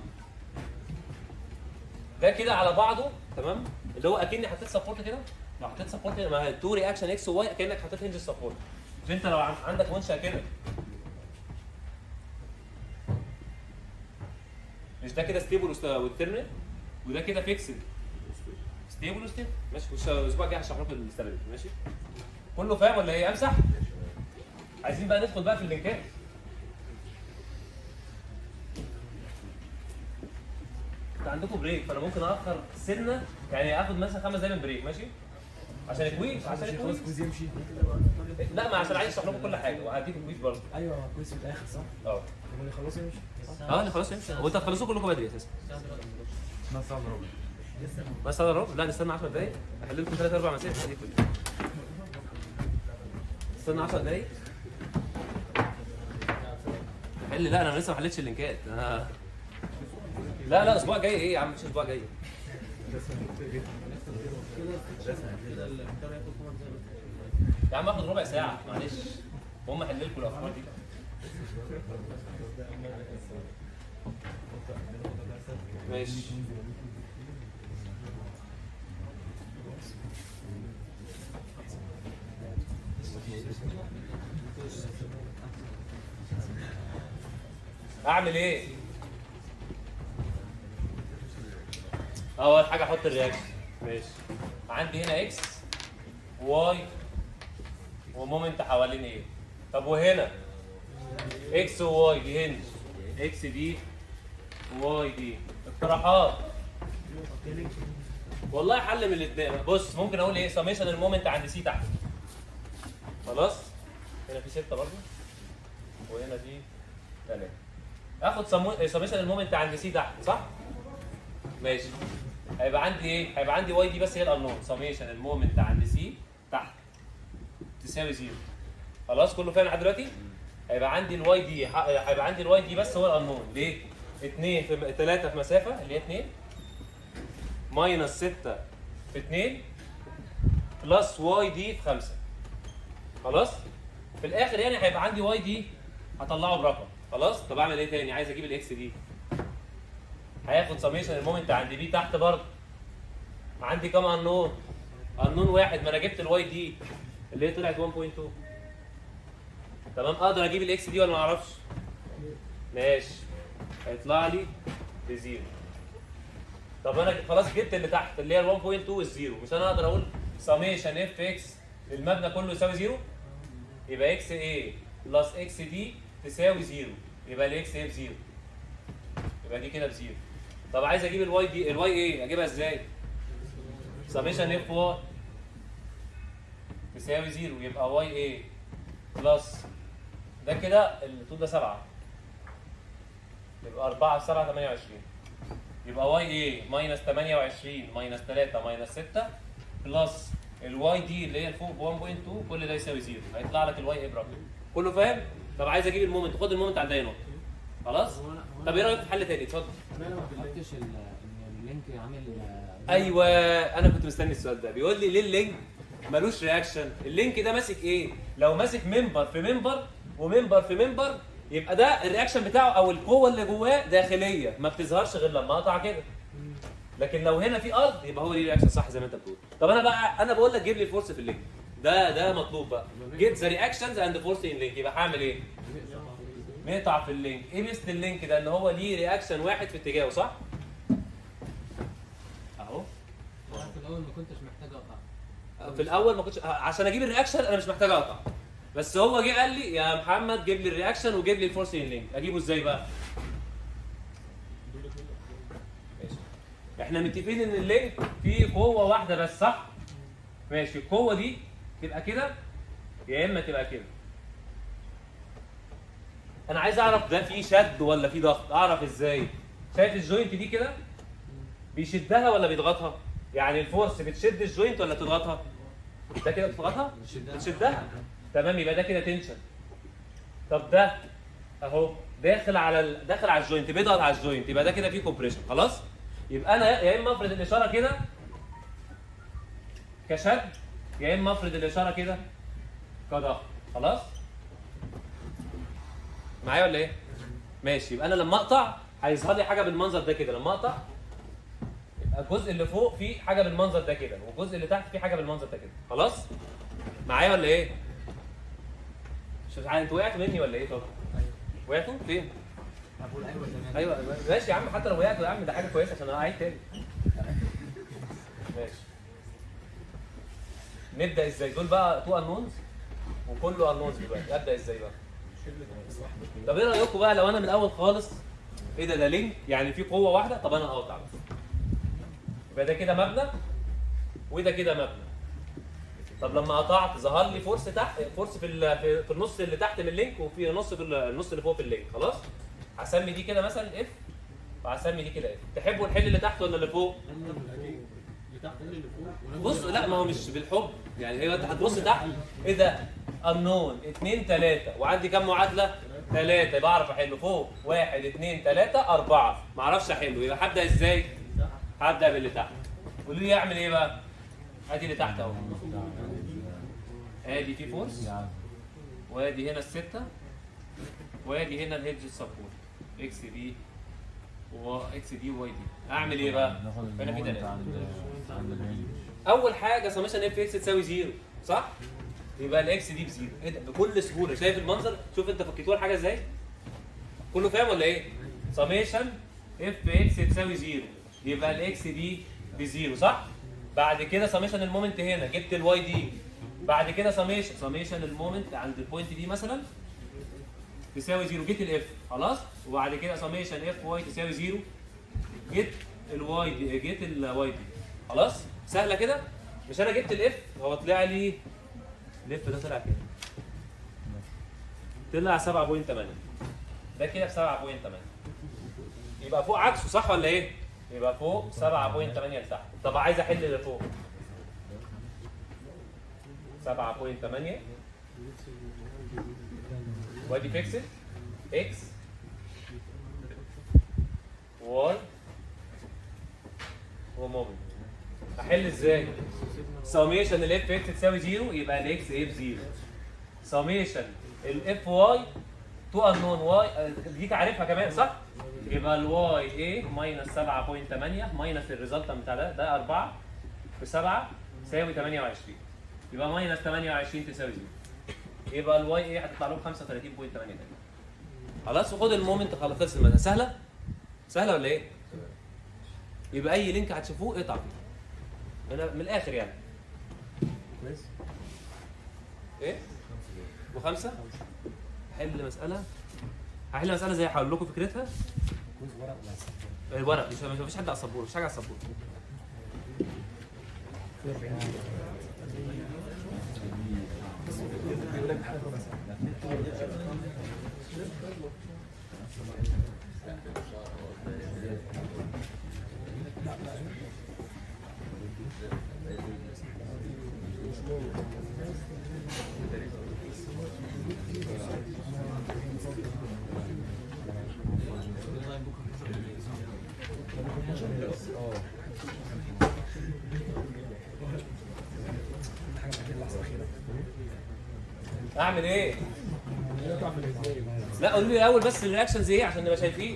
ده كده على بعضه تمام اللي هو اكني حطيت سبورت كده لو حطيت سبورت ما هي تو رياكشن اكس وواي كانك حطيت هنج سبورت مش انت لو عن- عندك منشا كده مش ده كده ستيبل والترمينال وده كده فيكسد ستيبل وستيبل ماشي والش- الاسبوع الجاي هشرح لكم الاستابيليتي ماشي كله فاهم ولا ايه امسح عايزين بقى ندخل بقى في اللينكات انت عندكم بريك فانا ممكن اخر سنه يعني اخد مثلا خمس دقايق من بريك ماشي عشان الكويز عشان خلاص الكويز كويز يمشي لا ما عشان عايز اشرح لكم كل حاجه وهديكم كويز برضه ايوه كويس في الاخر صح؟ اه طب اللي خلاص يمشي اه انا خلاص يمشي هو انت هتخلصوا كلكم بدري اساسا نص ساعه الا ربع بس انا ربع لا نستنى 10 دقايق احل لكم ثلاث اربع مسائل هديك كلها. استنى 10 دقايق حل لا انا لسه ما حلتش اللينكات انا لا لا الاسبوع جاي ايه يا عم مش الاسبوع جاي يا عم اخد ربع ساعه معلش هم احل لكم الافكار دي ماشي اعمل ايه اول حاجه احط الرياكشن ماشي عندي هنا اكس واي ومومنت حوالين ايه طب وهنا اكس وواي دي هنج اكس دي واي دي اقتراحات والله حل من الاثنين بص ممكن اقول ايه سميشن المومنت عند سي تحت خلاص هنا في ستة برضه وهنا في ثلاثة اخد سميشن المومنت عند سي تحت صح؟ ماشي هيبقى عندي ايه؟ هيبقى عندي واي دي بس هي الانون سميشن المومنت عند سي تحت تساوي زيرو خلاص كله فاهم لحد دلوقتي؟ هيبقى عندي الواي دي ح- هيبقى عندي الواي دي بس هو الانون ليه؟ 2 في 3 في مسافه اللي هي 2 ماينس 6 في 2 بلس واي دي في 5 خلاص؟ في الاخر يعني هيبقى عندي واي دي هطلعه برقم خلاص؟ طب اعمل ايه تاني؟ عايز اجيب الاكس دي هياخد سميشن المومنت عند بي تحت برضه عندي كام انون؟ انون واحد ما انا جبت الواي دي اللي هي طلعت 1.2 تمام اقدر اجيب الاكس دي ولا ما اعرفش؟ ماشي هيطلع لي بزيرو طب انا خلاص جبت اللي تحت اللي هي 1.2 والزيرو مش انا اقدر اقول سميشن اف اكس المبنى كله يساوي زيرو يبقى اكس اي بلس اكس دي تساوي زيرو يبقى الاكس ايه بزيرو يبقى دي كده بزيرو طب عايز اجيب الواي دي الواي ايه اجيبها ازاي سميشن اف واي تساوي زيرو يبقى واي ايه بلس ده كده الطول ده سبعة يبقى 4 في 7 28 يبقى واي ايه ماينس 28 ماينس 3 ماينس 6 بلس الواي دي اللي هي الفوق ب 1.2 كل ده يساوي زيرو هيطلع لك الواي ايه برقم كله فاهم؟ طب عايز اجيب المومنت خد المومنت عند اي نقطة خلاص؟ طب ايه رايك في حل تاني اتفضل انا ما فهمتش ال- ان اللينك عامل آه، ايوه انا كنت مستني السؤال ده بيقول لي ليه اللينك ملوش رياكشن اللينك ده ماسك ايه لو ماسك ممبر في ممبر وممبر في ممبر يبقى ده الرياكشن بتاعه او القوه اللي جواه داخليه ما بتظهرش غير لما اقطع كده لكن لو هنا في ارض يبقى هو ليه رياكشن صح زي ما انت بتقول طب انا بقى انا بقول لك جيب لي الفورس في اللينك ده ده مطلوب بقى جيت ذا رياكشنز اند فورس ان لينك يبقى هعمل ايه نقطع في اللينك ايه ميزه اللينك ده ان هو ليه رياكشن واحد في اتجاهه صح اهو في الاول ما كنتش محتاج اقطع في الاول ما كنتش عشان اجيب الرياكشن انا مش محتاج اقطع بس هو جه قال لي يا محمد جيب لي الرياكشن وجيب لي الفورس ان لينك اجيبه ازاي بقى ماشي احنا متفقين ان اللينك فيه قوه واحده بس صح ماشي القوه دي تبقى كده يا اما تبقى كده انا عايز اعرف ده فيه شد ولا فيه ضغط اعرف ازاي شايف الجوينت دي كده بيشدها ولا بيضغطها يعني الفورس بتشد الجوينت ولا تضغطها ده كده بتضغطها بتشدها تمام يبقى ده كده تنشن طب ده اهو داخل على ال... داخل على الجوينت بيضغط على الجوينت يبقى ده كده فيه كومبريشن خلاص يبقى انا يا اما افرض الاشاره كده كشد يا اما افرض الاشاره كده كضغط خلاص معايا ولا ايه ماشي يبقى انا لما اقطع هيظهر لي حاجه بالمنظر ده كده لما اقطع يبقى الجزء اللي فوق فيه حاجه بالمنظر ده كده والجزء اللي تحت فيه حاجه بالمنظر ده كده خلاص معايا ولا ايه مش عارف انتوا وقعتوا مني ولا ايه طب وقعتوا فين بقول ايوه تمام ايوه ماشي يا عم حتى لو وقعتوا يا عم ده حاجه كويسه عشان انا اعيد تاني ماشي نبدا ازاي دول بقى تو انونز وكله انونز دلوقتي ابدا ازاي بقى طب ايه رايكم بقى لو انا من الاول خالص ايه ده ده لينك يعني في قوه واحده طب انا هقطع بس يبقى ده كده مبنى وده كده مبنى طب لما قطعت ظهر لي فورس تحت فورس في ال- في- في النص اللي تحت من اللينك وفي نص في ال- النص اللي فوق في اللينك خلاص هسمي دي كده مثلا اف وهسمي دي كده اف تحبوا الحل اللي تحت ولا اللي فوق اللي تحت اللي فوق بص لا ما هو مش بالحب يعني هي انت هتبص تحت ايه ده النون اتنين تلاتة وعندي كام معادلة؟ تلاتة يبقى اعرف احله فوق واحد اتنين تلاتة أربعة ما اعرفش احله يبقى هبدأ ازاي؟ هبدأ باللي تحت قولوا لي اعمل ايه بقى؟ ادي اللي تحت اهو ادي في فورس وادي هنا الستة وادي هنا الهيدج سبورت اكس دي واكس دي وواي دي اعمل ايه بقى؟ ناخد هنا في المومنت تلاتة عند عند الرينج اول حاجه سميشن اف اكس تساوي زيرو صح يبقى الاكس دي بزيرو ايه ده بكل سهوله شايف المنظر شوف انت فكيتوها الحاجه ازاي كله فاهم ولا ايه سميشن اف اكس تساوي زيرو يبقى الاكس دي بزيرو صح بعد كده سميشن المومنت هنا جبت الواي دي بعد كده سميشن سميشن المومنت عند البوينت دي مثلا تساوي زيرو جيت الاف خلاص وبعد كده سميشن اف واي تساوي زيرو جيت الواي دي جيت الواي دي خلاص سهله كده مش انا جبت الاف هو طلع لي الاف ده طلع كده طلع 7.8 ده كده ب 7.8 يبقى فوق عكسه صح ولا ايه؟ يبقى فوق 7.8 لتحت طب عايز احل اللي فوق 7.8 وادي فيكسد اكس واي ومومنت احل ازاي؟ سميشن الاف اكس تساوي زيرو يبقى الاكس ايه بزيرو سميشن الاف واي تو انون واي ديك عارفها كمان صح؟ يبقى الواي ايه ماينس 7.8 ماينس الريزلتنت بتاع ده ده 4 في 7 يساوي 28 يبقى ماينس 28 تساوي زيرو يبقى الواي ايه هتطلع لهم 35.8 خلاص وخد المومنت خلاص خلص المسألة سهلة؟ سهلة ولا ايه؟ يبقى اي لينك هتشوفوه اقطع فيه انا من الاخر يعني كويس ايه؟ وخمسة؟ حل مسألة هحل مسألة زي هقول لكم فكرتها كويس ورق ولا الورق مش مش- مفيش حد على السبورة مفيش حاجة على السبورة اعمل ايه؟ لا قولوا لي الاول بس الرياكشنز ايه عشان نبقى شايفين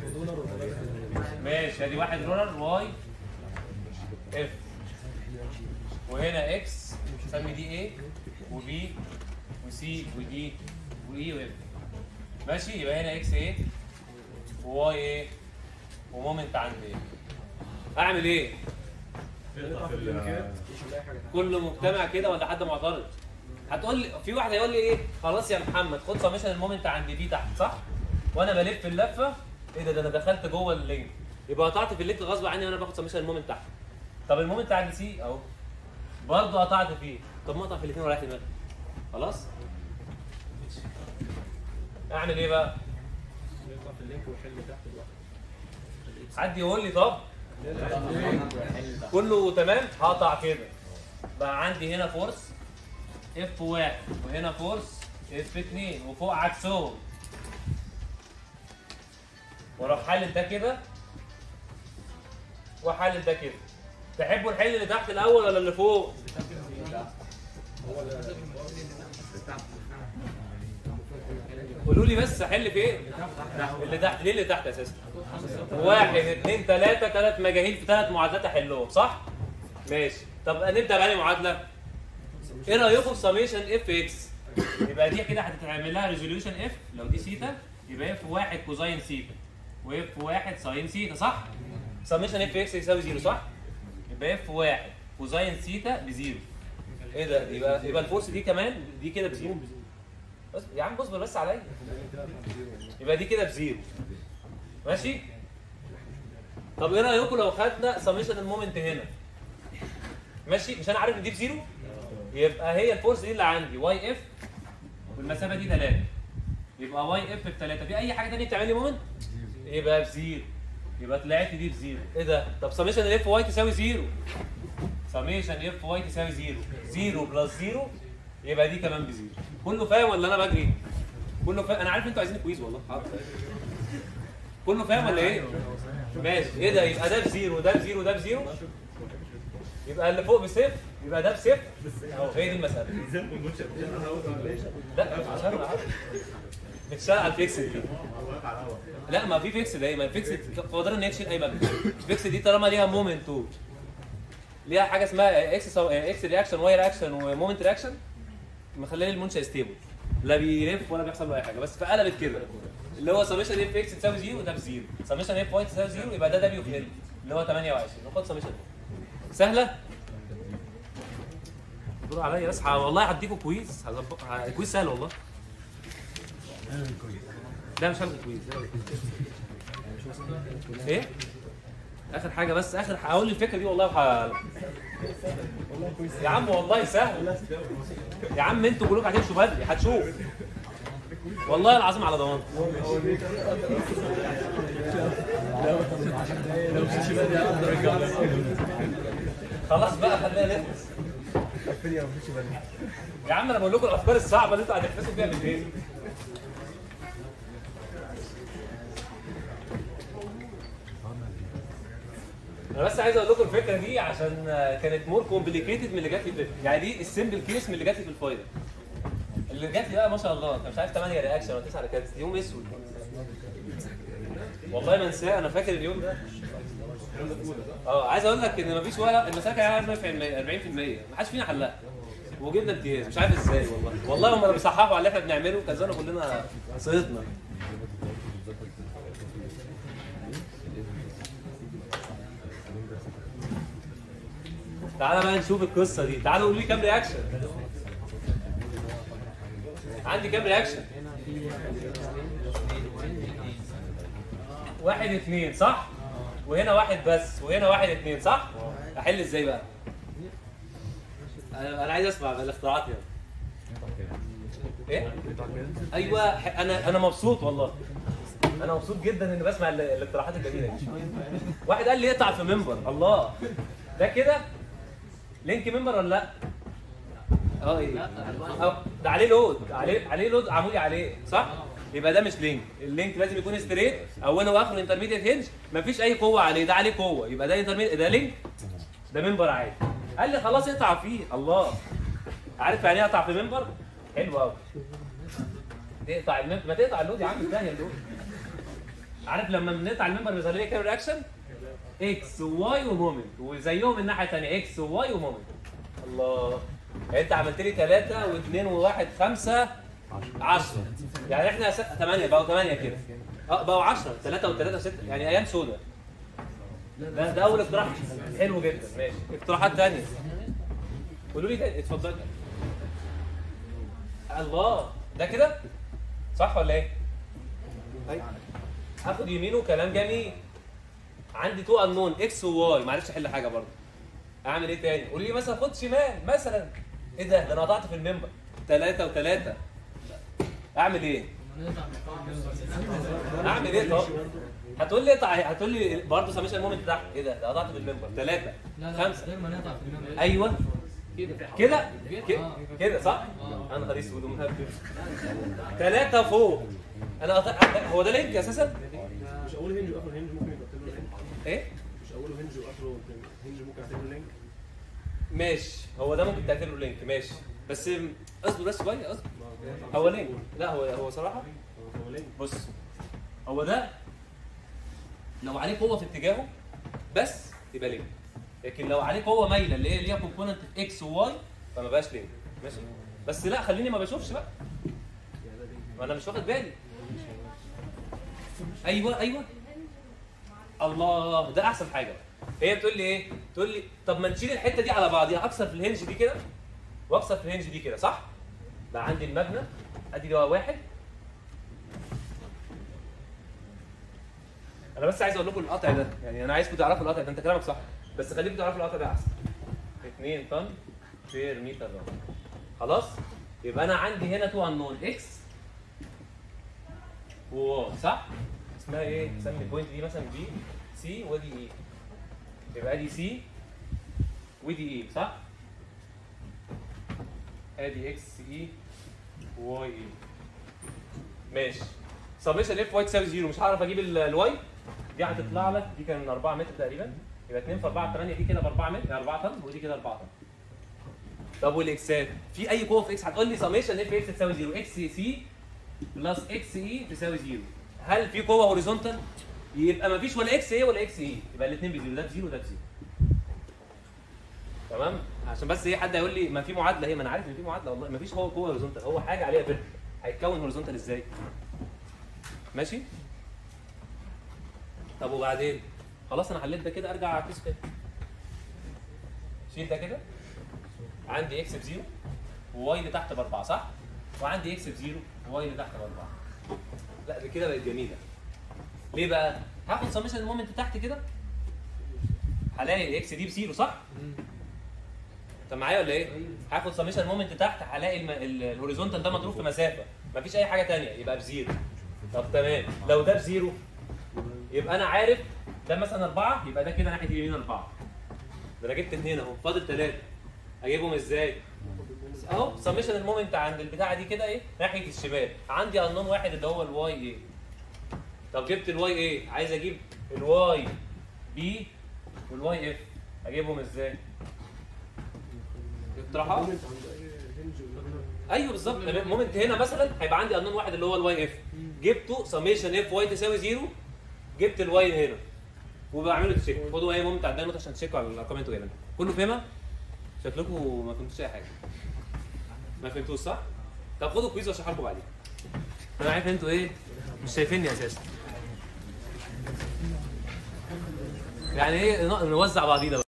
ماشي ادي واحد رولر واي اف وهنا اكس نسمي دي ايه وبي وسي ودي واي واف ماشي يبقى هنا اكس ايه وواي ايه ومومنت عند ايه اعمل ايه كله مجتمع كده ولا حد معترض هتقول لي في واحد هيقول لي ايه خلاص يا محمد خد سميشن المومنت عند دي تحت صح وانا بلف اللفه ايه ده ده انا دخلت جوه اللينك يبقى قطعت في اللينك غصب عني وانا باخد سميشن المومنت تحت طب المومنت عند سي اهو برضه قطعت فيه طب ما اقطع في الاثنين ورايح دماغي خلاص اعمل ايه بقى نقطع في اللينك ويحل تحت الواحد حد يقول لي طب كله تمام هقطع كده بقى عندي هنا فورس اف واحد وهنا فورس اف اتنين وفوق عكسهم واروح حلل ده كده واحلل ده كده تحبوا الحل اللي تحت الاول ولا اللي فوق قولوا لي بس احل في ايه اللي تحت ليه اللي تحت اساسا واحد اثنين ثلاثة ثلاث مجاهيل في ثلاث معادلات احلهم صح ماشي طب نبدا بأنهي معادله ايه رايكم في سميشن اف اكس يبقى دي كده هتتعمل لها ريزوليوشن اف لو دي سيتا يبقى اف واحد كوزاين سيتا واف واحد ساين سيتا صح سميشن اف اكس يساوي زيرو صح يبقى اف واحد كوزاين سيتا بزيرو ايه ده يبقى يبقى الفورس دي كمان دي كده بزيرو بس يا عم اصبر بس عليا يبقى دي كده بزيرو ماشي طب ايه رايكم لو خدنا سميشن المومنت هنا ماشي مش انا عارف ان دي بزيرو يبقى هي الفورس دي اللي عندي واي اف والمسافه دي 3 يبقى واي اف ب 3 في اي حاجه ثانيه بتعمل لي مومنت يبقى بزيرو يبقى طلعت دي بزيرو ايه ده طب سميشن الاف واي تساوي زيرو سميشن اف واي تساوي زيرو زيرو بلس زيرو يبقى دي كمان بزيرو كله فاهم ولا انا بجري كله فاهم انا عارف انتوا عايزين كويز والله حاضر كله فاهم ولا ايه ماشي ايه ده يبقى ده بزيرو ده بزيرو ده بزيرو يبقى اللي فوق بصفر يبقى ده بصفر اهو هي دي المساله لا عشان أعرف. بتشتغل على الفيكس دي لا ما في فيكس دايما الفيكس قادر ان هي تشيل اي مبنى الفيكس دي طالما ليها مومنت و ليها حاجه اسمها اكس سو... اكس رياكشن واي رياكشن ومومنت رياكشن مخليه المنشا ستيبل لا بيلف ولا بيحصل له اي حاجه بس فقلبت كده اللي هو سميشن اف اكس تساوي زيرو وده بزيرو سميشن اف واي تساوي زيرو يبقى ده دبليو في ال اللي هو 28 ناخد سميشن سهله دور عليا بس ه- والله هديكوا كويز هظبط ه- كويز سهل والله لا مش هلغي كويز ايه اخر حاجه بس اخر هقول الفكره دي والله وح... يا عم والله سهل يا عم انتوا كلكم هتمشوا بدري هتشوف والله العظيم على ضمانتي خلاص بقى خلينا نخلص يا عم انا بقول لكم الافكار الصعبه اللي انتوا هتحسوا بيها بالليل انا بس عايز اقول لكم الفكره دي عشان آه، كانت مور كومبليكيتد من اللي جات لي في يعني دي السمبل كيس من اللي جات لي في الفاينل اللي جات لي بقى ما شاء الله انت مش عارف 8 رياكشن ولا 9 رياكشن يوم اسود والله ما انساه انا فاكر اليوم ده اه عايز اقول لك ان مفيش ولا المساله كانت 40% 40% ما حدش فينا حلها وجبنا امتياز مش عارف ازاي والله والله هم اللي بيصححوا على اللي احنا بنعمله كذانا كلنا سقطنا تعالى بقى نشوف القصه دي تعالوا قولوا لي كام رياكشن عندي كام رياكشن واحد اثنين صح وهنا واحد بس وهنا واحد اثنين صح احل ازاي بقى انا أنا عايز اسمع الاختراعات يعني ايه ايوه ح- انا انا مبسوط والله انا مبسوط جدا اني بسمع ال- الاقتراحات الجميله دي واحد قال لي اقطع في منبر الله ده كده لينك منبر ولا لا اه ايه اه ده عليه لود عليه عليه لود عمودي عليه صح يبقى ده مش لينك اللينك لازم يكون ستريت اوله واخره انترميديت هنج مفيش اي قوه عليه ده عليه قوه يبقى ده انترميديت ده لينك ده منبر عادي قال لي خلاص اقطع فيه الله عارف يعني ايه اقطع في منبر حلو قوي تقطع المنبر ما تقطع اللود يا عم الثانيه اللود عارف لما بنقطع المنبر بيظهر لي كام رياكشن اكس وواي ومومنت وزيهم الناحيه الثانيه اكس وواي ومومنت الله يعني انت عملت لي 3 و2 و1 5 10 يعني احنا 8 بقوا 8 كده اه بقوا 10 3 و3 و6 يعني ايام سودا ده ده اول اقتراح حلو جدا ماشي اقتراحات ثانيه قولوا لي تاني اتفضل الله ده كده صح ولا ايه؟ طيب هاخد يمينه كلام جميل عندي تو انون اكس وواي ما عرفتش احل حاجه برضه اعمل ايه تاني؟ قول لي مثلا خد شمال مثلا ايه ده؟ ده انا قطعت في المنبر ثلاثة وثلاثة اعمل ايه؟ اعمل ايه طب؟ هتقول لي اقطع هتقول لي برضه سميشن المومنت تحت ايه ده؟ ده قطعت في المنبر ثلاثة لا لا خمسة غير ما نقطع في المنبر ايوه كده كده كده آه. كده صح؟ آه. انا نهار اسود ومهبب ثلاثة فوق انا قطع... هو ده لينك اساسا؟ مش اول هنج واخر هنج ممكن يبقى له لينك ايه؟ مش اوله هنج واخره هنج ممكن اعتبره لينك ماشي هو ده ممكن تعتبره لينك ماشي بس اصبر بس شويه اصبر هو لينك لا هو هو صراحه الاولاني بص هو ده لو عليه قوه في اتجاهه بس يبقى لينك لكن لو عليه قوه مايله اللي هي ليها كومبوننت في اكس وواي فما بقاش لينك ماشي بس لا خليني ما بشوفش بقى ما انا مش واخد بالي ايوه ايوه الله ده احسن حاجه هي بتقول لي ايه تقول لي طب ما نشيل الحته دي على بعضيها اكسر في الهنج دي كده واكسر في الهنج دي كده صح بقى عندي المبنى ادي ده واحد انا بس عايز اقول لكم القطع ده يعني انا عايزكم تعرفوا القطع ده انت كلامك صح بس خليكم تعرفوا القطع ده احسن 2 طن بير متر ربع خلاص يبقى انا عندي هنا تو انون اكس وواي صح اسمها ايه نسمي البوينت دي مثلا بي سي ودي اي يبقى دي سي ودي اي صح ادي اكس اي واي اي ماشي سميشن اف واي تساوي زيرو مش هعرف اجيب ال- الواي دي هتطلع لك دي كان 4 متر تقريبا يبقى 2 في 4 8 دي كده ب 4 متر 4 طن ودي كده 4 طن طب والاكسات في اي قوه في اكس هتقول لي سميشن اف اكس تساوي زيرو اكس سي بلس اكس اي تساوي زيرو هل في قوه هوريزونتال يبقى ما فيش ولا اكس اي ولا اكس اي يبقى الاثنين بزيرو ده بزيرو وده بزيرو تمام عشان بس ايه حد هيقول لي ما في معادله هي ما انا عارف ان في معادله والله ما فيش هو قوه هوريزونتال هو حاجه عليها فيرتيكال هيتكون هوريزونتال ازاي ماشي طب وبعدين خلاص انا حليت ده كده ارجع اعكسه كده شيل ده كده عندي اكس بزيرو وواي اللي تحت باربعه صح؟ وعندي اكس بزيرو وواي اللي تحت باربعه لا دي كده بقت جميله ليه بقى؟ هاخد سميشن المومنت تحت كده هلاقي الاكس دي بزيرو صح؟ انت معايا ولا ايه؟ هاخد سميشن مومنت تحت هلاقي الم... ال- الهوريزونتال ده مضروب في مسافه مفيش اي حاجه تانية يبقى بزيرو طب تمام لو ده بزيرو يبقى انا عارف ده مثلا اربعه يبقى ده كده ناحيه اليمين اربعه ده انا جبت اثنين اهو فاضل ثلاثه اجيبهم ازاي؟ اهو سميشن المومنت عند البتاعه دي كده ايه؟ ناحيه الشمال عندي انون واحد اللي هو الواي ايه طب جبت الواي ايه؟ عايز اجيب الواي بي والواي اف اجيبهم ازاي؟ اقتراحات مومنت عند اي هنج ولا- ايوه بالظبط مومنت هنا مثلا هيبقى عندي انون واحد اللي هو الواي اف جبته سميشن اف واي تساوي زيرو جبت الواي هنا وبعمله تشيك خدوا اي مومنت على الدايموت عشان تشيكوا على الارقام اللي انتوا جايبينها كله فهمها؟ شكلكم ما فهمتوش اي حاجه ما فهمتوش صح؟ طب خدوا كويز واشرح لكم بعدين انا عارف انتوا ايه مش شايفيني اساسا يعني ايه نوزع بعضينا بقى